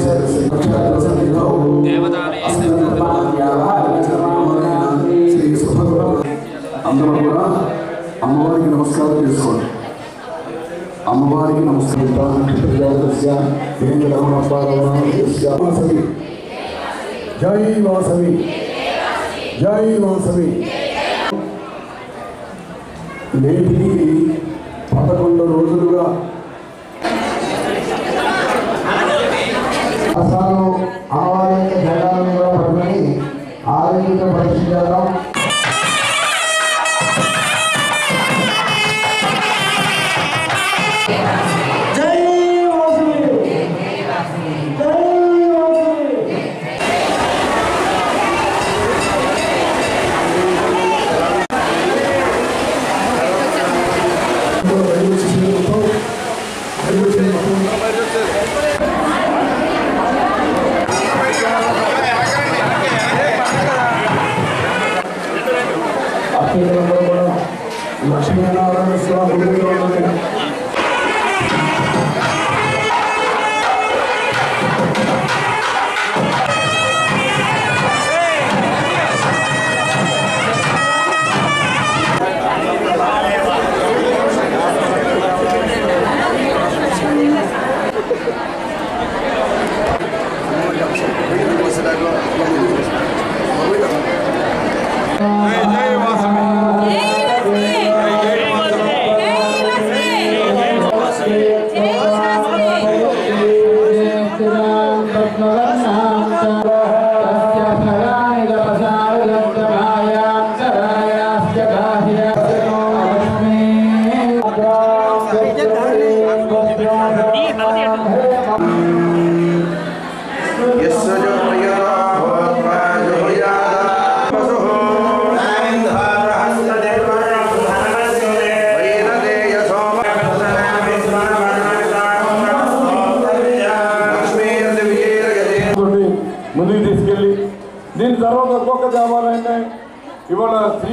శ్రీ సుభద్ర అందరూ కూడా అమ్మవారికి నమస్కారం చేసుకోండి అమ్మవారికి నమస్కారం వాసవి జై వాసవి జై వాసవి నేటికి పదకొండు రోజులుగా అసలు అమ్మవారి యొక్క జెండాలను కూడా పట్టుకొని ఆరోగ్యంగా పరిశీలించడం జై వాసవి జై వాసవి లక్ష్మీనారాయణ స్వామి గుడిలో ఉన్న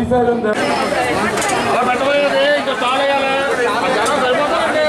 శ్రీశైలం ఇంకా చాలా జనం సరిపోతారండి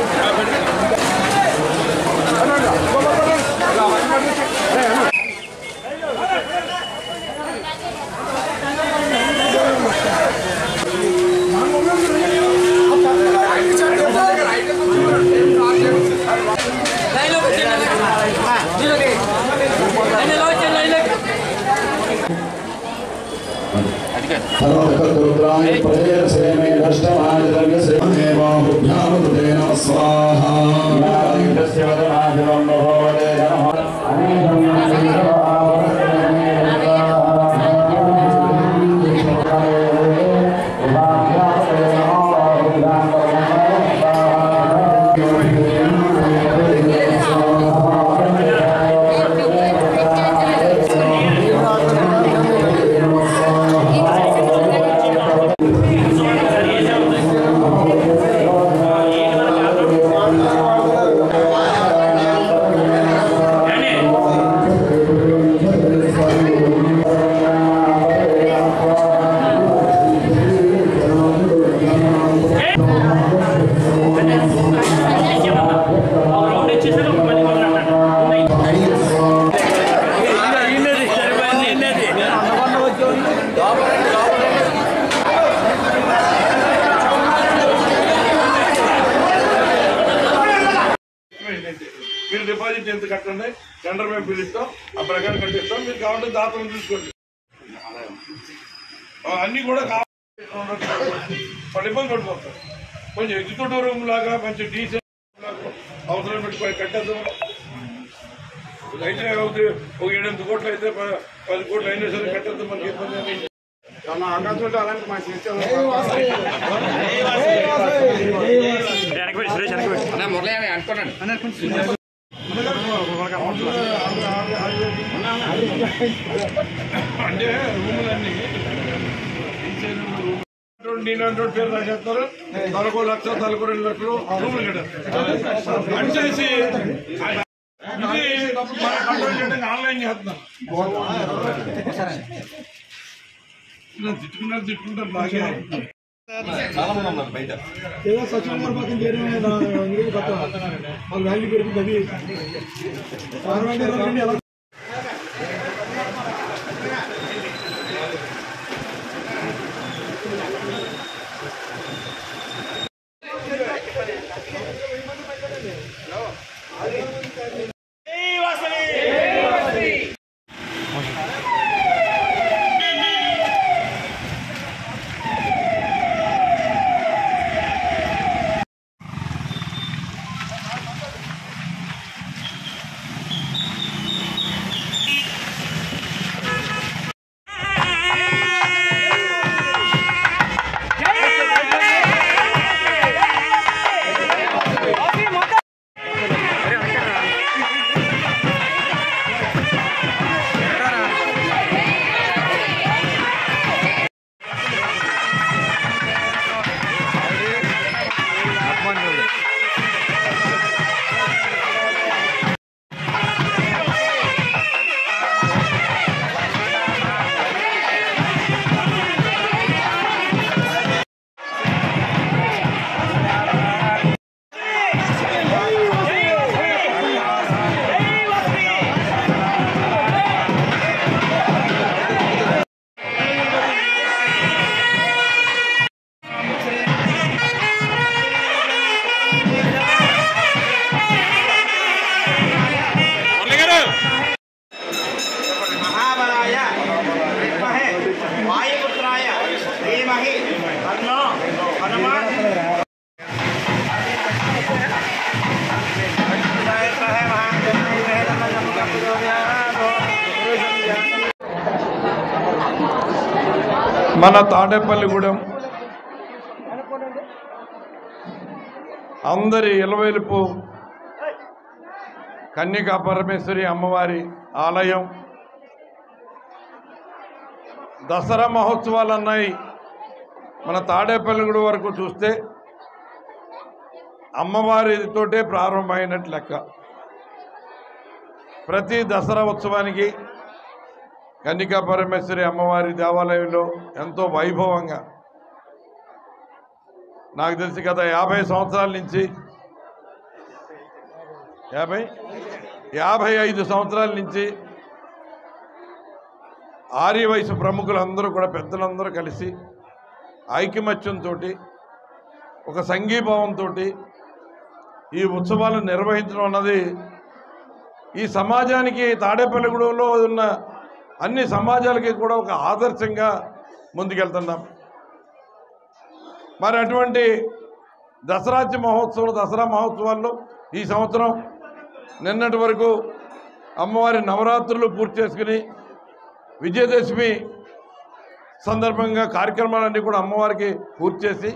सर्वकतुरुद्राय प्रजयसेमे नष्टमाजद्रव्यसेमेवाहुभ्यामृतेन स्वाहा तस्य वदनाजलं भवते మీరు డిపాజిట్ ఎంత కట్టండి టెండర్ మేము పిలుస్తాం ఆ ప్రకారం కట్టిస్తాం మీరు కావాలంటే దాతలు తీసుకోండి ఆ, అన్ని కూడా కావాలి వాళ్ళు ఇబ్బంది పడిపోతారు కొంచెం ఎగ్జిక్యూటివ్ రూమ్ లాగా మంచి డీసెంట్ అవసరం పెట్టుకొని కట్టేద్దాం అయితే అవుతుంది ఒక ఏడెనిమిది కోట్లు అయితే ప- పది కోట్లు అయినా సరే కట్టేద్దాం మనకి ఇబ్బంది ఏమీ లేదు. ఆకాశంలో అలాంటి మా సిస్టమ్ మురళి అనుకోనండి అంటే రూములన్నీ నేను అంటూ పేరు రాసేస్తారు తలకు లక్ష తలకు రెండు లక్షలు రూములు కట్టారు అంచేసి ఇది మన కంట్రోల్ చేయడానికి ఆన్లైన్ చేస్తున్నాం ఇలా తిట్టుకున్నారు తిట్టుకుంటారు బాగా చాలా మంది ఉన్నారు బయట ఏదో సచివం గారి పక్కన చేరిన కొత్త మాకు వాల్యూ పెరుగుతుంది అది పార్లమెంట్ ఎలక్షన్ ఎలా మహాబలాయ విద్మహే వాయుపుత్రాయ ధీమహి తన్నో హనుమాన్ మన తాడేపల్లిగూడెం అందరి ఇలవేలుపు కన్యకా పరమేశ్వరి అమ్మవారి ఆలయం దసరా మహోత్సవాలు అన్నాయి మన తాడేపల్లిగూడెం వరకు చూస్తే అమ్మవారితోటే ప్రారంభమైనట్లు లెక్క ప్రతి దసరా ఉత్సవానికి కన్నికా పరమేశ్వరి అమ్మవారి దేవాలయంలో ఎంతో వైభవంగా నాకు తెలిసి గత యాభై సంవత్సరాల నుంచి యాభై యాభై ఐదు సంవత్సరాల నుంచి ఆర్య వయసు ప్రముఖులందరూ కూడా పెద్దలందరూ కలిసి ఐకమత్యంతో ఒక సంఘీభావంతో ఈ ఉత్సవాలను నిర్వహించడం అన్నది ఈ సమాజానికి తాడేపల్లిగూడెంలో ఉన్న అన్ని సమాజాలకి కూడా ఒక ఆదర్శంగా ముందుకెళ్తున్నాం మరి అటువంటి దసరాజ్య మహోత్సవం దసరా మహోత్సవాల్లో ఈ సంవత్సరం నిన్నటి వరకు అమ్మవారి నవరాత్రులు పూర్తి చేసుకుని విజయదశమి సందర్భంగా కార్యక్రమాలన్నీ కూడా అమ్మవారికి పూర్తి చేసి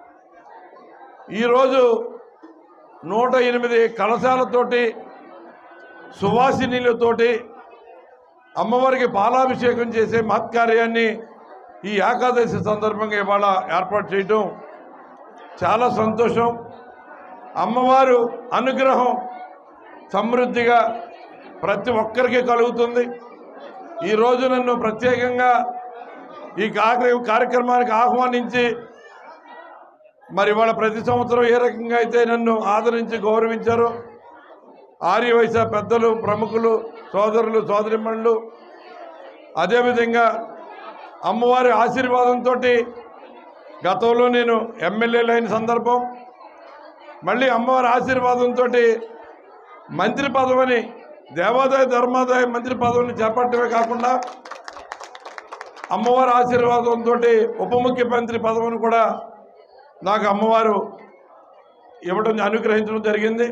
ఈరోజు నూట ఎనిమిది కలశాలతోటి సువాసినీలతోటి అమ్మవారికి పాలాభిషేకం చేసే మహత్కార్యాన్ని ఈ ఏకాదశి సందర్భంగా ఇవాళ ఏర్పాటు చేయటం చాలా సంతోషం అమ్మవారు అనుగ్రహం సమృద్ధిగా ప్రతి ఒక్కరికి కలుగుతుంది ఈరోజు నన్ను ప్రత్యేకంగా ఈ కార్య కార్యక్రమానికి ఆహ్వానించి మరి వాళ్ళ ప్రతి సంవత్సరం ఏ రకంగా అయితే నన్ను ఆదరించి గౌరవించారో ఆర్యవైశ్య పెద్దలు ప్రముఖులు సోదరులు సోదరిమణులు అదేవిధంగా అమ్మవారి ఆశీర్వాదంతో గతంలో నేను ఎమ్మెల్యేలు అయిన సందర్భం మళ్ళీ అమ్మవారి ఆశీర్వాదంతో మంత్రి పదవిని దేవాదాయ ధర్మాదాయ మంత్రి పదవిని చేపట్టడమే కాకుండా అమ్మవారి ఆశీర్వాదంతో ఉప ముఖ్యమంత్రి పదవిని కూడా నాకు అమ్మవారు ఇవ్వడం అనుగ్రహించడం జరిగింది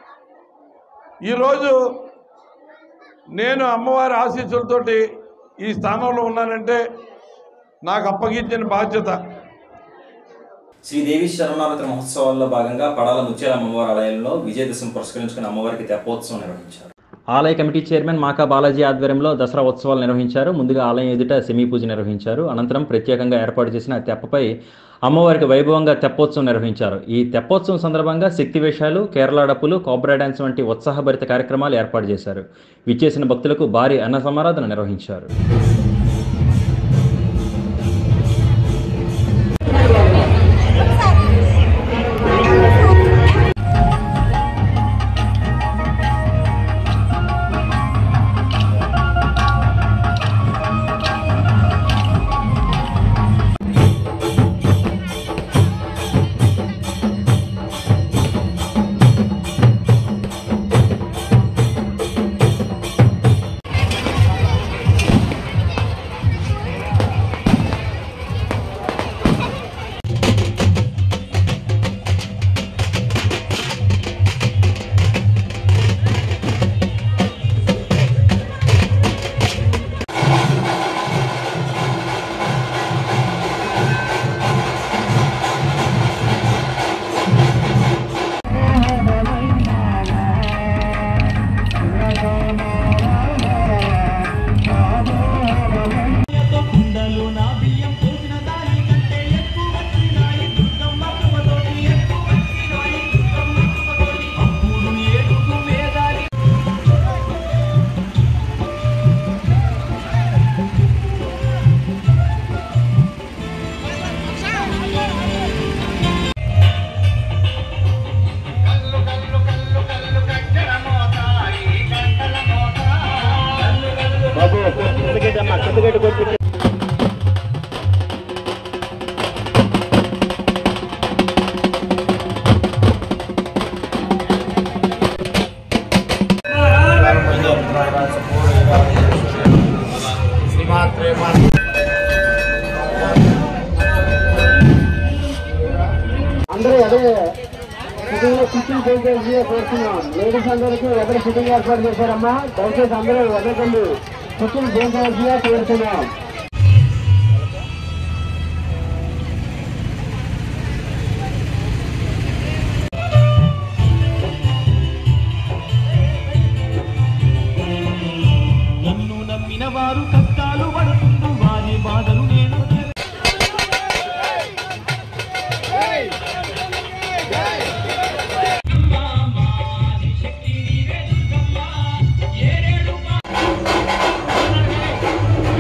ఈరోజు నేను అమ్మవారి ఆశీస్సులతోటి ఈ స్థానంలో ఉన్నానంటే నాకు అప్పగించిన బాధ్యత శ్రీదేవి శరణావతి మహోత్సవాల్లో భాగంగా పడాల ముత్యాల అమ్మవారి ఆలయంలో విజయదశమి పురస్కరించుకుని అమ్మవారికి తెప్పోత్సవం నిర్వహించారు ఆలయ కమిటీ చైర్మన్ మాకా బాలాజీ ఆధ్వర్యంలో దసరా ఉత్సవాలు నిర్వహించారు ముందుగా ఆలయం ఎదుట సెమీ పూజ నిర్వహించారు అనంతరం ప్రత్యేకంగా ఏర్పాటు చేసిన తెప్పపై అమ్మవారికి వైభవంగా తెప్పోత్సవం నిర్వహించారు ఈ తెప్పోత్సవం సందర్భంగా శక్తి వేషాలు కేరళ డప్పులు కోబ్రా డ్యాన్స్ వంటి ఉత్సాహభరిత కార్యక్రమాలు ఏర్పాటు చేశారు విచ్చేసిన భక్తులకు భారీ అన్న సమారాధన నిర్వహించారు అందరూ అదే సిట్టింగ్ లో సిట్టింగ్ చేసి కోరుతున్నాం లేడీస్ అందరికీ ఎవరు సిట్టింగ్ ఏర్పాటు చేశారమ్మా దయచేసి అందరూ వెళ్ళకండి సిట్టింగ్ చేయాల్సిందిగా కోరుతున్నాం నన్ను నమ్మిన వారు కష్టాలు పడుతుండు వారి బాధలు నేను దుర్గమ్మ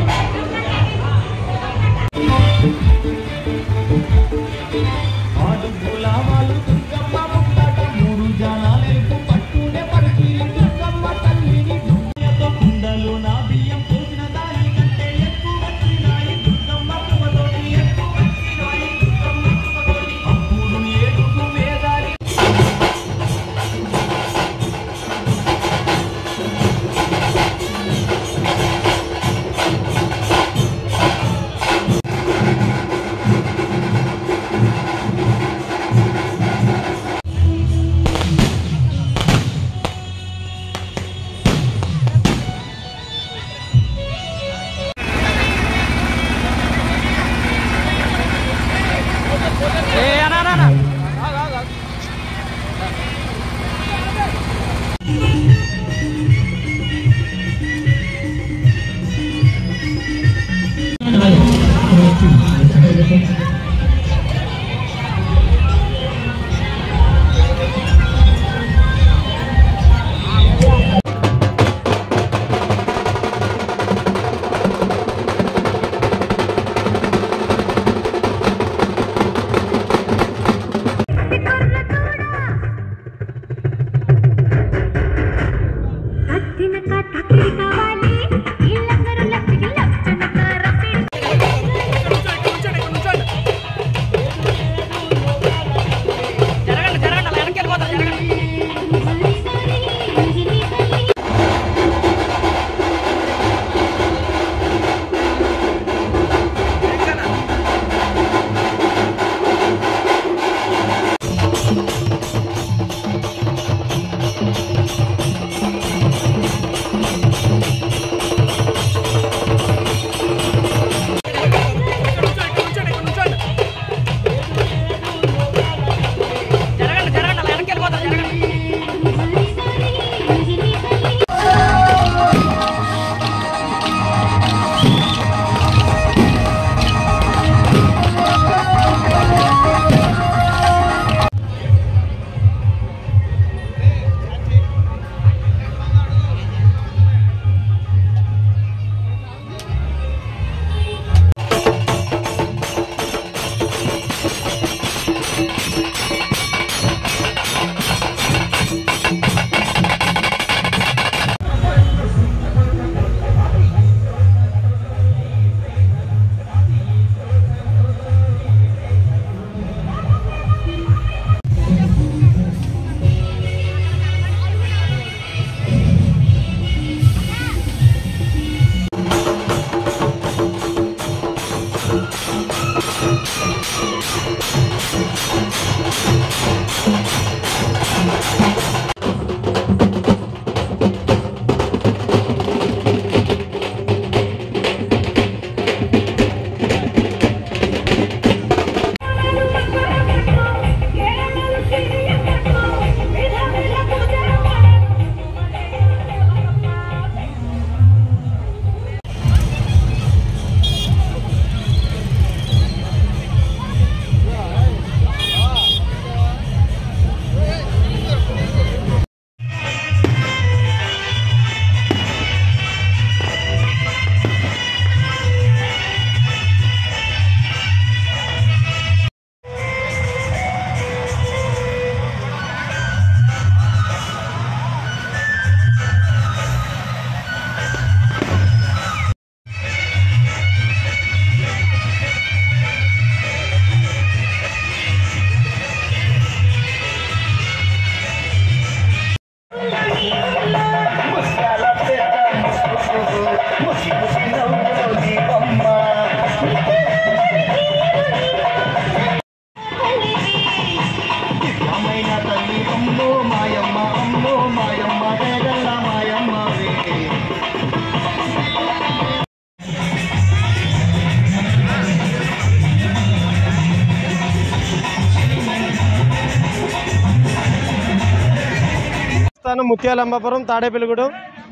స్థానం ముత్యాలంబాపురం తాడేపల్లిగూడెం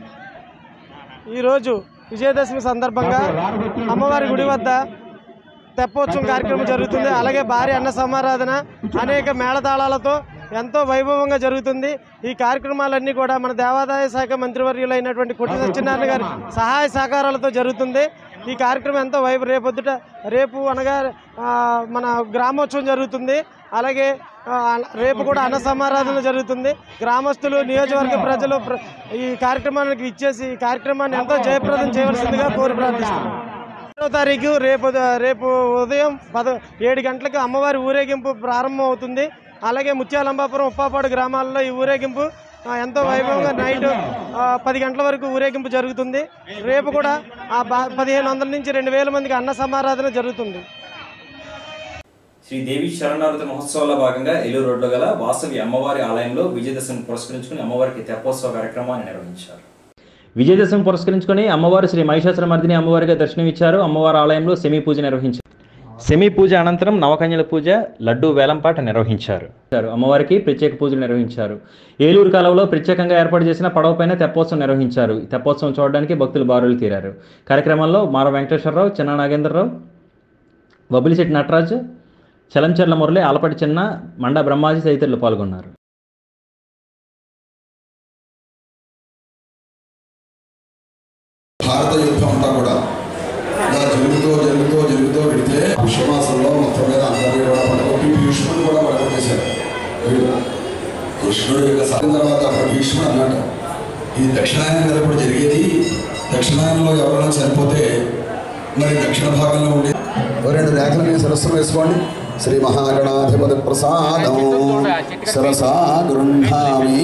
ఈరోజు విజయదశమి సందర్భంగా అమ్మవారి గుడి వద్ద తెప్పోత్సవం కార్యక్రమం జరుగుతుంది అలాగే భారీ అన్న సమారాధన అనేక మేళతాళాలతో ఎంతో వైభవంగా జరుగుతుంది ఈ కార్యక్రమాలన్నీ కూడా మన దేవాదాయ శాఖ మంత్రివర్యులైనటువంటి కొట్టి సత్యనారాయణ గారి సహాయ సహకారాలతో జరుగుతుంది ఈ కార్యక్రమం ఎంతో వైభవ రేపొద్దుట రేపు అనగా ఆ, మన గ్రామోత్సవం జరుగుతుంది అలాగే ఆ, రేపు కూడా అన్న సమారాధన జరుగుతుంది గ్రామస్తులు నియోజకవర్గ ప్రజలు ప్ర- ఈ కార్యక్రమానికి ఇచ్చేసి ఈ కార్యక్రమాన్ని ఎంతో జయప్రదం చేయవలసిందిగా కోరి ప్రార్థిస్తున్నాం ఆరో తారీఖు రేపు రేపు ఉదయం పద ఏడు గంటలకు అమ్మవారి ఊరేగింపు ప్రారంభం అవుతుంది అలాగే ముత్యాలంబాపురం ఉప్పాపాడు గ్రామాల్లో ఈ ఊరేగింపు ఆ, ఎంతో వైభవంగా నైట్ ఆ, పది గంటల వరకు ఊరేగింపు జరుగుతుంది రేపు కూడా ఆ బా- పదిహేను వందల నుంచి రెండు వేల మందికి అన్న సమారాధన జరుగుతుంది శ్రీ దేవి శరణావతి మహోత్సవాల భాగంగా ఏలూరు రోడ్లో గల వాసవి అమ్మవారి ఆలయంలో విజయదశమి పురస్కరించుకుని అమ్మవారికి తెప్పోత్సవ కార్యక్రమాన్ని నిర్వహించారు విజయదశమి పురస్కరించుకొని అమ్మవారు శ్రీ మహిషాసురమర్దిని అమ్మవారిగా దర్శనమిచ్చారు అమ్మవారి ఆలయంలో సెమీ పూజ నిర్వహించారు సెమీ పూజ అనంతరం నవకన్యల పూజ లడ్డు వేలంపాట నిర్వహించారు అమ్మవారికి ప్రత్యేక పూజలు నిర్వహించారు ఏలూరు కాలంలో ప్రత్యేకంగా ఏర్పాటు చేసిన పడవపైన తెప్పోత్సవం నిర్వహించారు ఈ తెప్పోత్సవం చూడడానికి భక్తులు బారులు తీరారు కార్యక్రమంలో మార వెంకటేశ్వరరావు చిన్న నాగేంద్రరావు బబులిశెట్టి నటరాజు చలంచర్ల మురళి ఆలపటి చిన్న మండ బ్రహ్మాజీ తదితరులు పాల్గొన్నారు భారత యుద్ధం అంతా కూడా ఇలా జరుగుతూ జరుగుతూ జరుగుతూ వెళితే పుష్యమాసంలో మొత్తం మీద అందరినీ కూడా పడగొట్టి భీష్ముడు కూడా పడగొట్టేశారు వీళ్ళు కృష్ణుడు యొక్క సాగిన తర్వాత అప్పుడు భీష్ముడు అన్నాడు ఇది దక్షిణాయనం మీద కూడా జరిగేది దక్షిణాయనంలో ఎవరైనా చనిపోతే మరి దక్షిణ భాగంలో ఉండే ఓ రెండు రేఖల మీద సరస్సు వేసుకోండి శ్రీ మహాగణాధిపతి ప్రసాదం సరసా గృహామి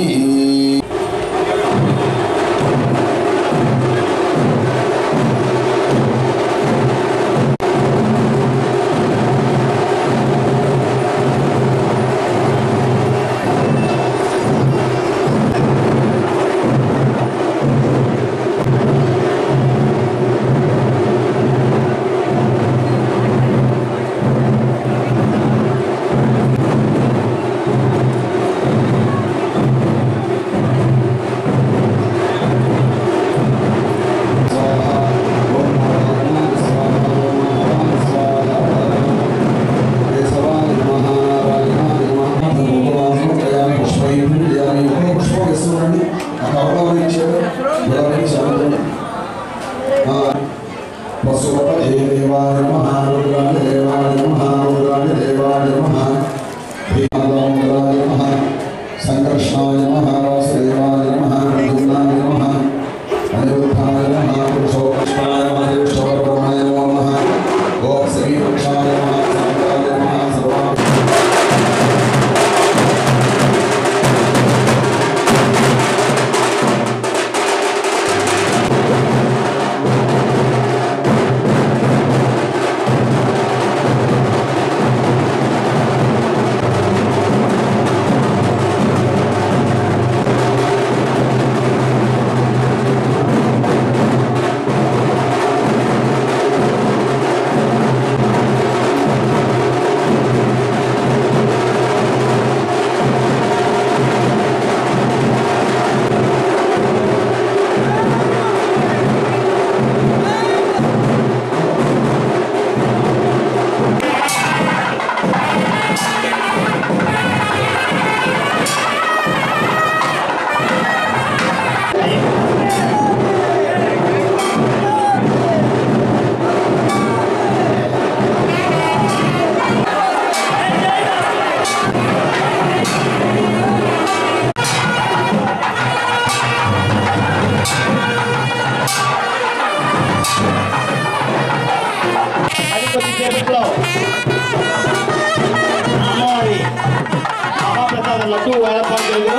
పట్టు వేలపాటు జరుగును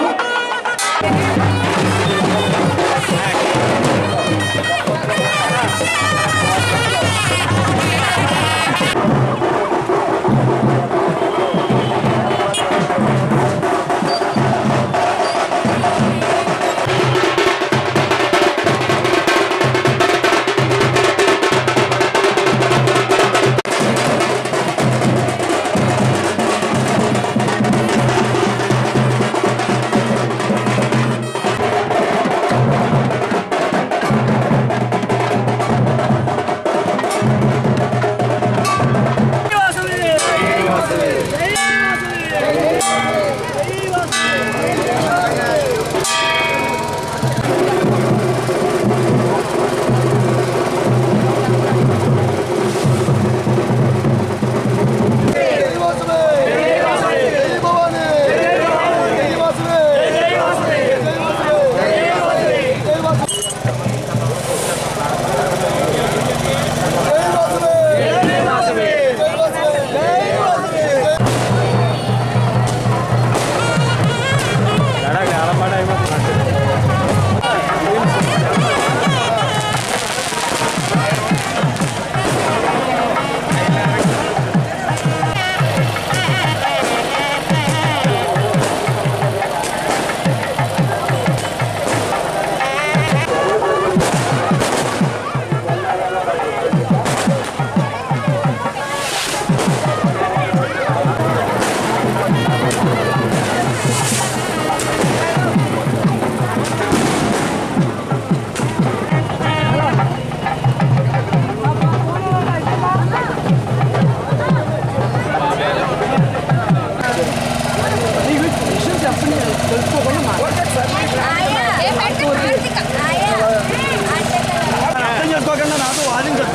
అర్థం చేసుకోకుండా నాతో వాదించదు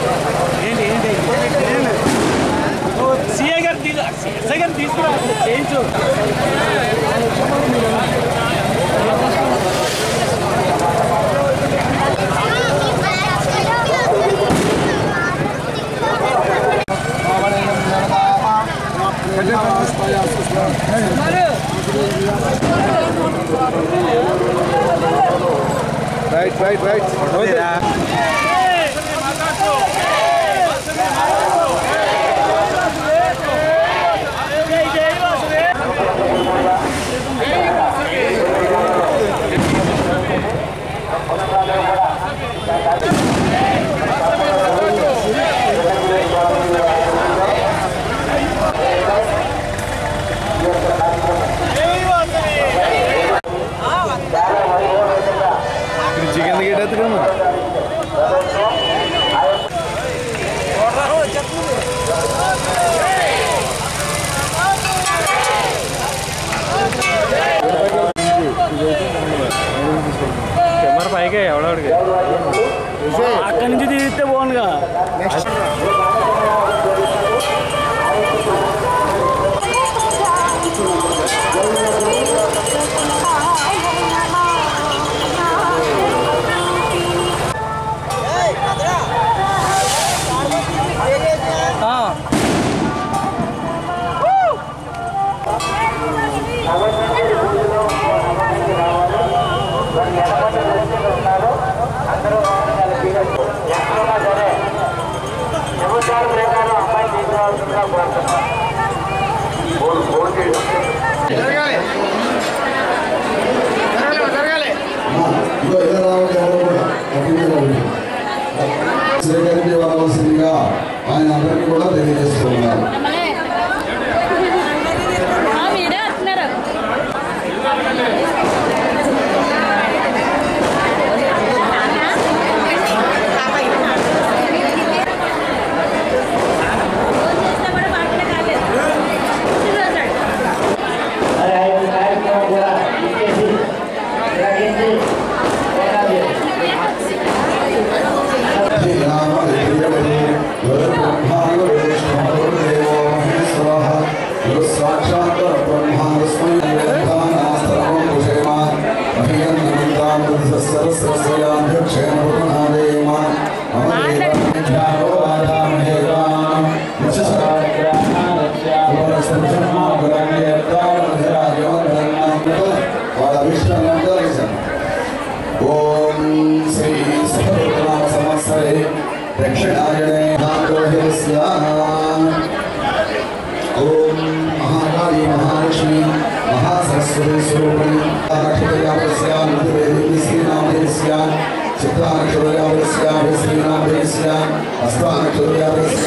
ఏంటి ఏంటి నువ్వు సీఏ గారు తీ ఎస్ఐ గారు తీసుకురా చేయించు రైట్ రైట్ రైట్ చికెన్ గిట్టేస్తున్నాము కెమెరా పైకే ఎవడోడికి అక్కడి నుంచి తీస్తే బాగుందిగా ఇదిగో ఇలా రావాలి ఎవరు కూడా అటు మీద ఉండి. స్వీకరించి వెళ్ళవలసిందిగా ఆయన అందరికీ కూడా తెలియజేస్తున్నారు శ్రీరామ దేవ ఓం మహాకాళీ మహాలక్ష్మి మహాసరస్వతి స్వరూపిణి నక్షత్రయాపస్య నిధివేది శ్రీనామేస్య చిత్తానక్షత్రయాపస్య శ్రీనామేస్య హస్తానక్షత్రయాపస్య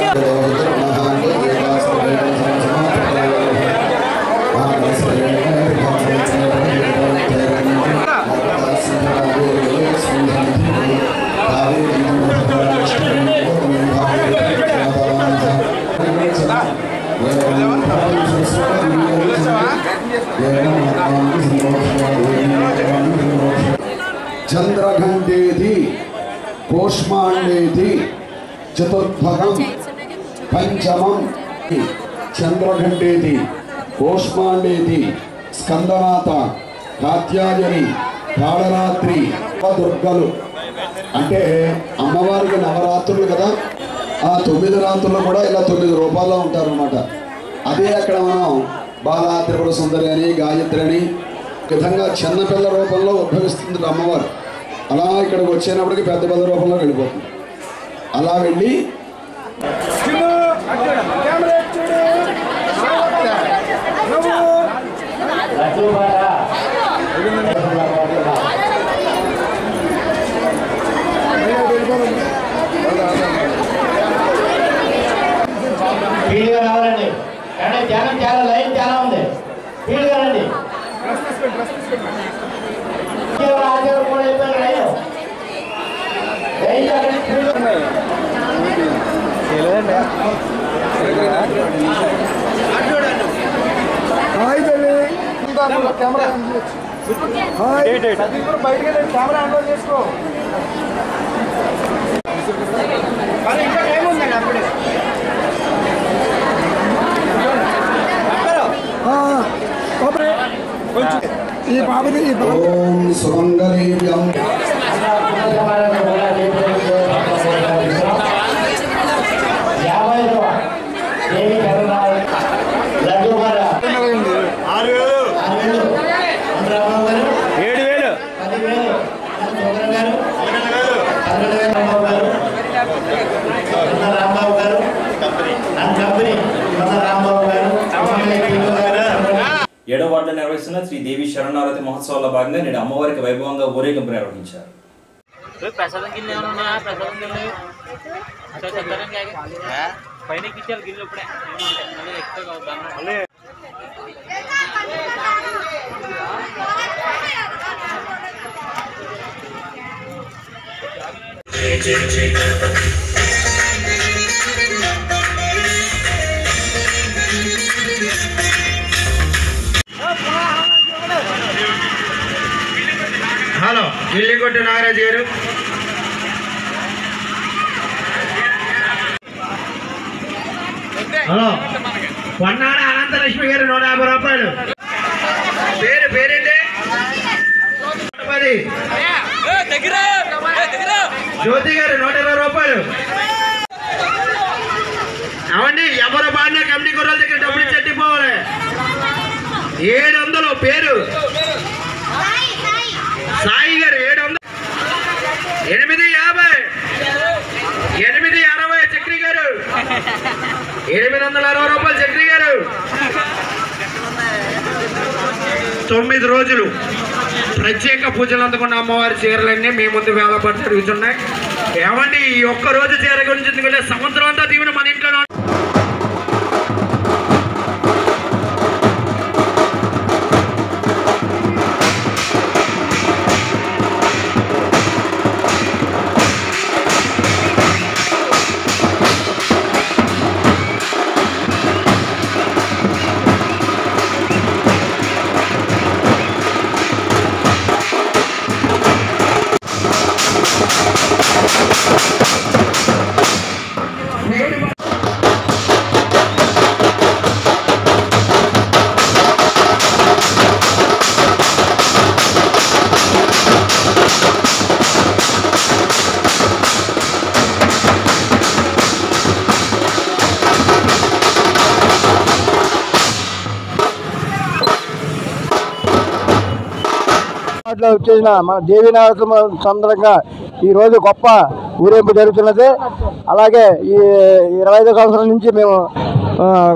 చంద్రఘంటేది కోష్మాండేది చతుర్భగం పంచమం చంద్రఘంటేది కోష్మాండేది స్కందనాథ కాత్యాయని కాళరాత్రి దుర్గలు అంటే అమ్మవారికి నవరాత్రులు కదా ఆ తొమ్మిది రాత్రులు కూడా ఇలా తొమ్మిది రూపాల్లో ఉంటారన్నమాట అదే అక్కడ మనం బాలా త్రిపుర సుందరి అని గాయత్రి అని ఈ విధంగా చిన్నపిల్ల రూపంలో ఉద్భవిస్తుంది అమ్మవారు అలా ఇక్కడికి వచ్చేటప్పటికి పెద్ద పెద్ద రూపంలో వెళ్ళిపోతుంది అలా వెళ్ళి ఫీల్డ్గా రావాలండి కానీ ధ్యానం చాలా లైన్ చాలా ఉంది ఫీల్డ్గా రండి ఆచారం కూడా అయిపోయారు లైన్ లైన్ అక్కడ ఫీల్డ్ హాయ్ తల్లి కెమెరా హాయ్ అది కూడా బయటకి వెళ్ళి కెమెరా ఆన్ చేసుకో ఇంకా టైం ఉందండి అప్పుడే కొంచెం ఈ బాబుది ఈ బాబు ఓం సుమంగళీభ్యం ఏడు వేలు రాంబాబు గారు కంపెనీ రాంబాబు గారు ఏడో వార్డులో నిర్వహిస్తున్న శ్రీ దేవి శరణారతి మహోత్సవాల్లో భాగంగా నేడు అమ్మవారికి వైభవంగా ఊరేగింపు నిర్వహించారు ప్రసాదం గిన్నె ఏమైనా ఉన్నాయా ప్రసాదం గిన్నె అసలు చెప్తారని కాక పైన ఇచ్చారు గిన్నెలు ఇప్పుడే ఏమంటాయి మళ్ళీ ఎక్కువ అవుతాను హలో ఇల్లిగొట్టు నాగరాజు గారు హలో పొన్నాడ అనంతలక్ష్మి గారు నూట యాభై రూపాయలు పేరు పేరేంటి పది జ్యోతి గారు నూట ఇరవై రూపాయలు అవండి ఎవరు బాడినా కమిటీ కుర్రాల దగ్గర డబ్బులు చెట్టిపోవాలి ఏడు వందలు పేరు సాయి గారు ఏడు వందలు ఎనిమిది యాభై ఎనిమిది అరవై చక్రి గారు ఎనిమిది వందల అరవై రూపాయలు చక్రి గారు తొమ్మిది రోజులు ప్రత్యేక పూజలు అందుకున్న అమ్మవారి చీరలన్నీ మీ ముందు వేలపడి తిరుగుతున్నాయి ఏమండి ఈ ఒక్క రోజు చీర గురించి ఎందుకంటే సంవత్సరం అంతా దీవెన మన ఇంట్లో వాటిలో వచ్చేసిన మన దేవి నవరాత్రి సందర్భంగా ఈ రోజు గొప్ప ఊరేంపు జరుగుతున్నది అలాగే ఈ ఇరవై ఐదో సంవత్సరం నుంచి మేము ఆ,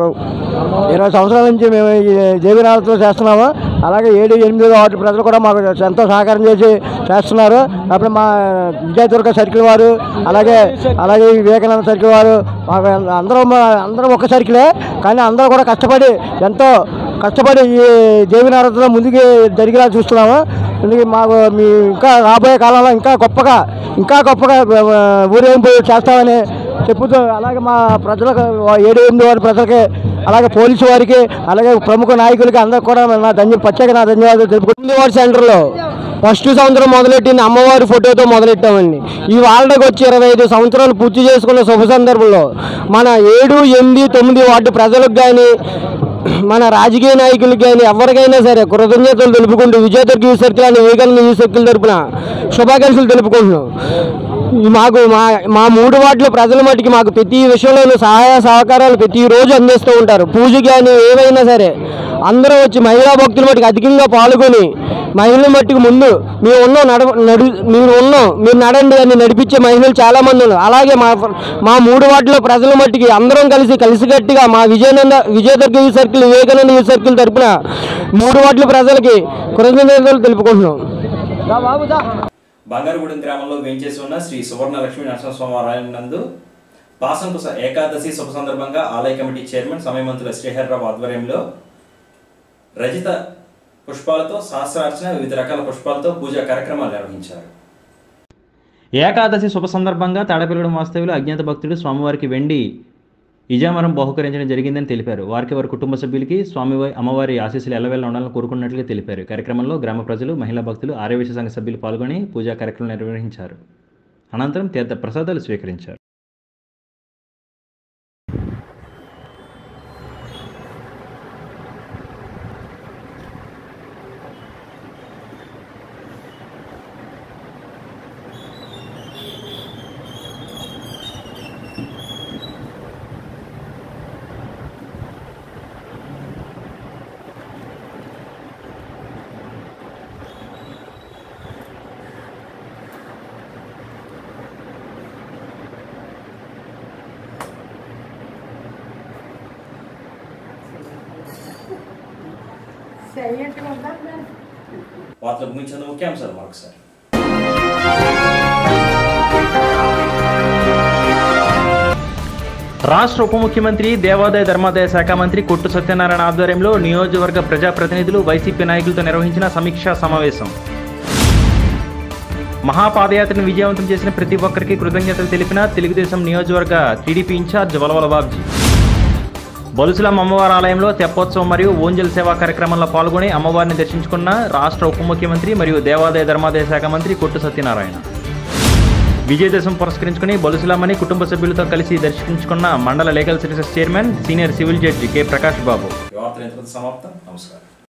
ఇరవై సంవత్సరాల నుంచి మేము ఈ జేబీనాథతో చేస్తున్నాము అలాగే ఏడు ఎనిమిది వార్డు ప్రజలు కూడా మాకు ఎంతో సహకారం చేసి చేస్తున్నారు అప్పుడు మా విజయదుర్గ సర్కిల్ వారు అలాగే అలాగే ఈ వివేకానంద సర్కిల్ వారు మాకు అందరం అందరం ఒక సర్కిలే కానీ అందరూ కూడా కష్టపడి ఎంతో కష్టపడి ఈ జేబీనాథతో ముందుకు జరిగేలా చూస్తున్నాము అందుకే మాకు మీ ఇంకా రాబోయే కాలంలో ఇంకా గొప్పగా ఇంకా గొప్పగా ఆ, ఊరేగింపు చేస్తామని చెప్పుతూ అలాగే మా ప్రజలకు ఏడు ఎనిమిది వారి ప్రజలకి అలాగే పోలీసు వారికి అలాగే ప్రముఖ నాయకులకి అందరికి కూడా నా ధన్య ప్రత్యేక నా ధన్యవాదాలు తెలుపుకుంటుంది వారి సెంటర్లో ఫస్ట్ సంవత్సరం మొదలెట్టింది అమ్మవారి ఫోటోతో మొదలెట్టామండి ఈ వాళ్ళకి వచ్చి ఇరవై ఐదు సంవత్సరాలు పూర్తి చేసుకున్న శుభ సందర్భంలో మన ఏడు ఎనిమిది తొమ్మిది వార్డు ప్రజలకు కానీ మన రాజకీయ నాయకులకి కానీ ఎవరికైనా సరే కృతజ్ఞతలు తెలుపుకుంటూ విజయదుర్గ యూత్ సర్కిల్ అని వివేకానంద యూత్ సర్కిల్ తరపున శుభాకాంక్షలు తెలుపుకుంటున్నాం ఈ మాకు మా మా మూడు వార్డుల ప్రజల మటుకి మాకు ప్రతి విషయంలోనూ సహాయ సహకారాలు ప్రతిరోజు అందిస్తూ ఉంటారు పూజ కానీ ఏవైనా సరే అందరూ వచ్చి మహిళా భక్తుల మటుకు అధికంగా పాల్గొని మహిళల మట్టుకు ముందు మేము ఉన్నాం నడ నడు మీరు ఉన్నాం మీరు నడండి అని నడిపించే మహిళలు చాలా మంది ఉన్నారు అలాగే మా మా మూడు వార్డుల ప్రజల మట్టుకి అందరం కలిసి కలిసికట్టుగా మా Vijayananda Vijayadurga youth circle Vivekananda youth circle తరపున మూడు వార్డుల ప్రజలకి కృతజ్ఞతలు తెలుపుకుంటున్నాం బంగారుగూడెం గ్రామంలో వేంచేసి ఉన్న శ్రీ సువర్ణ లక్ష్మీ నరసింహస్వామి నందు పాసంకుశ ఏకాదశి శుభ సందర్భంగా ఆలయ కమిటీ చైర్మన్ సమయమంతుల శ్రీహర్రావు ఆధ్వర్యంలో రజిత పుష్పాలతో సహస్రార్చన వివిధ రకాల పుష్పాలతో పూజా కార్యక్రమాలు నిర్వహించారు ఏకాదశి శుభ సందర్భంగా తాడపిల్లడం వాస్తవ్యులు అజ్ఞాత భక్తుడు స్వామివారికి వెండి ఇజామరం బహుకరించడం జరిగిందని తెలిపారు వారికి వారి కుటుంబ సభ్యులకి స్వామివారి అమ్మవారి ఆశీస్సులు ఎల్లవేళ ఉండాలని కోరుకున్నట్లుగా తెలిపారు కార్యక్రమంలో గ్రామ ప్రజలు మహిళా భక్తులు ఆర్యవేశ సంఘ సభ్యులు పాల్గొని పూజా కార్యక్రమం నిర్వహించారు అనంతరం తీర్థ ప్రసాదాలు స్వీకరించారు వార్తలు ముగించిన ముఖ్యాంశాలు మరొకసారి రాష్ట్ర ఉప ముఖ్యమంత్రి దేవాదాయ ధర్మాదాయ శాఖ మంత్రి కొట్టు సత్యనారాయణ ఆధ్వర్యంలో నియోజకవర్గ ప్రజాప్రతినిధులు వైసీపీ నాయకులతో నిర్వహించిన సమీక్షా సమావేశం మహాపాదయాత్రను విజయవంతం చేసిన ప్రతి ఒక్కరికి కృతజ్ఞతలు తెలిపిన తెలుగుదేశం నియోజకవర్గ టీడీపీ ఇన్ఛార్జ్ వలవల బాబ్జీ బొలుసులం అమ్మవారి ఆలయంలో తెప్పోత్సవం మరియు ఓంజల్ సేవా కార్యక్రమంలో పాల్గొని అమ్మవారిని దర్శించుకున్న రాష్ట్ర ఉప ముఖ్యమంత్రి మరియు దేవాదాయ ధర్మాదాయ శాఖ మంత్రి కొట్టు సత్యనారాయణ విజయదశమి పురస్కరించుకుని బొలుసులామని కుటుంబ సభ్యులతో కలిసి దర్శించుకున్న మండల legal services chairman senior civil judge K Prakash Babu ఈ వార్తలు ఇంతకు సమాప్తం నమస్కారం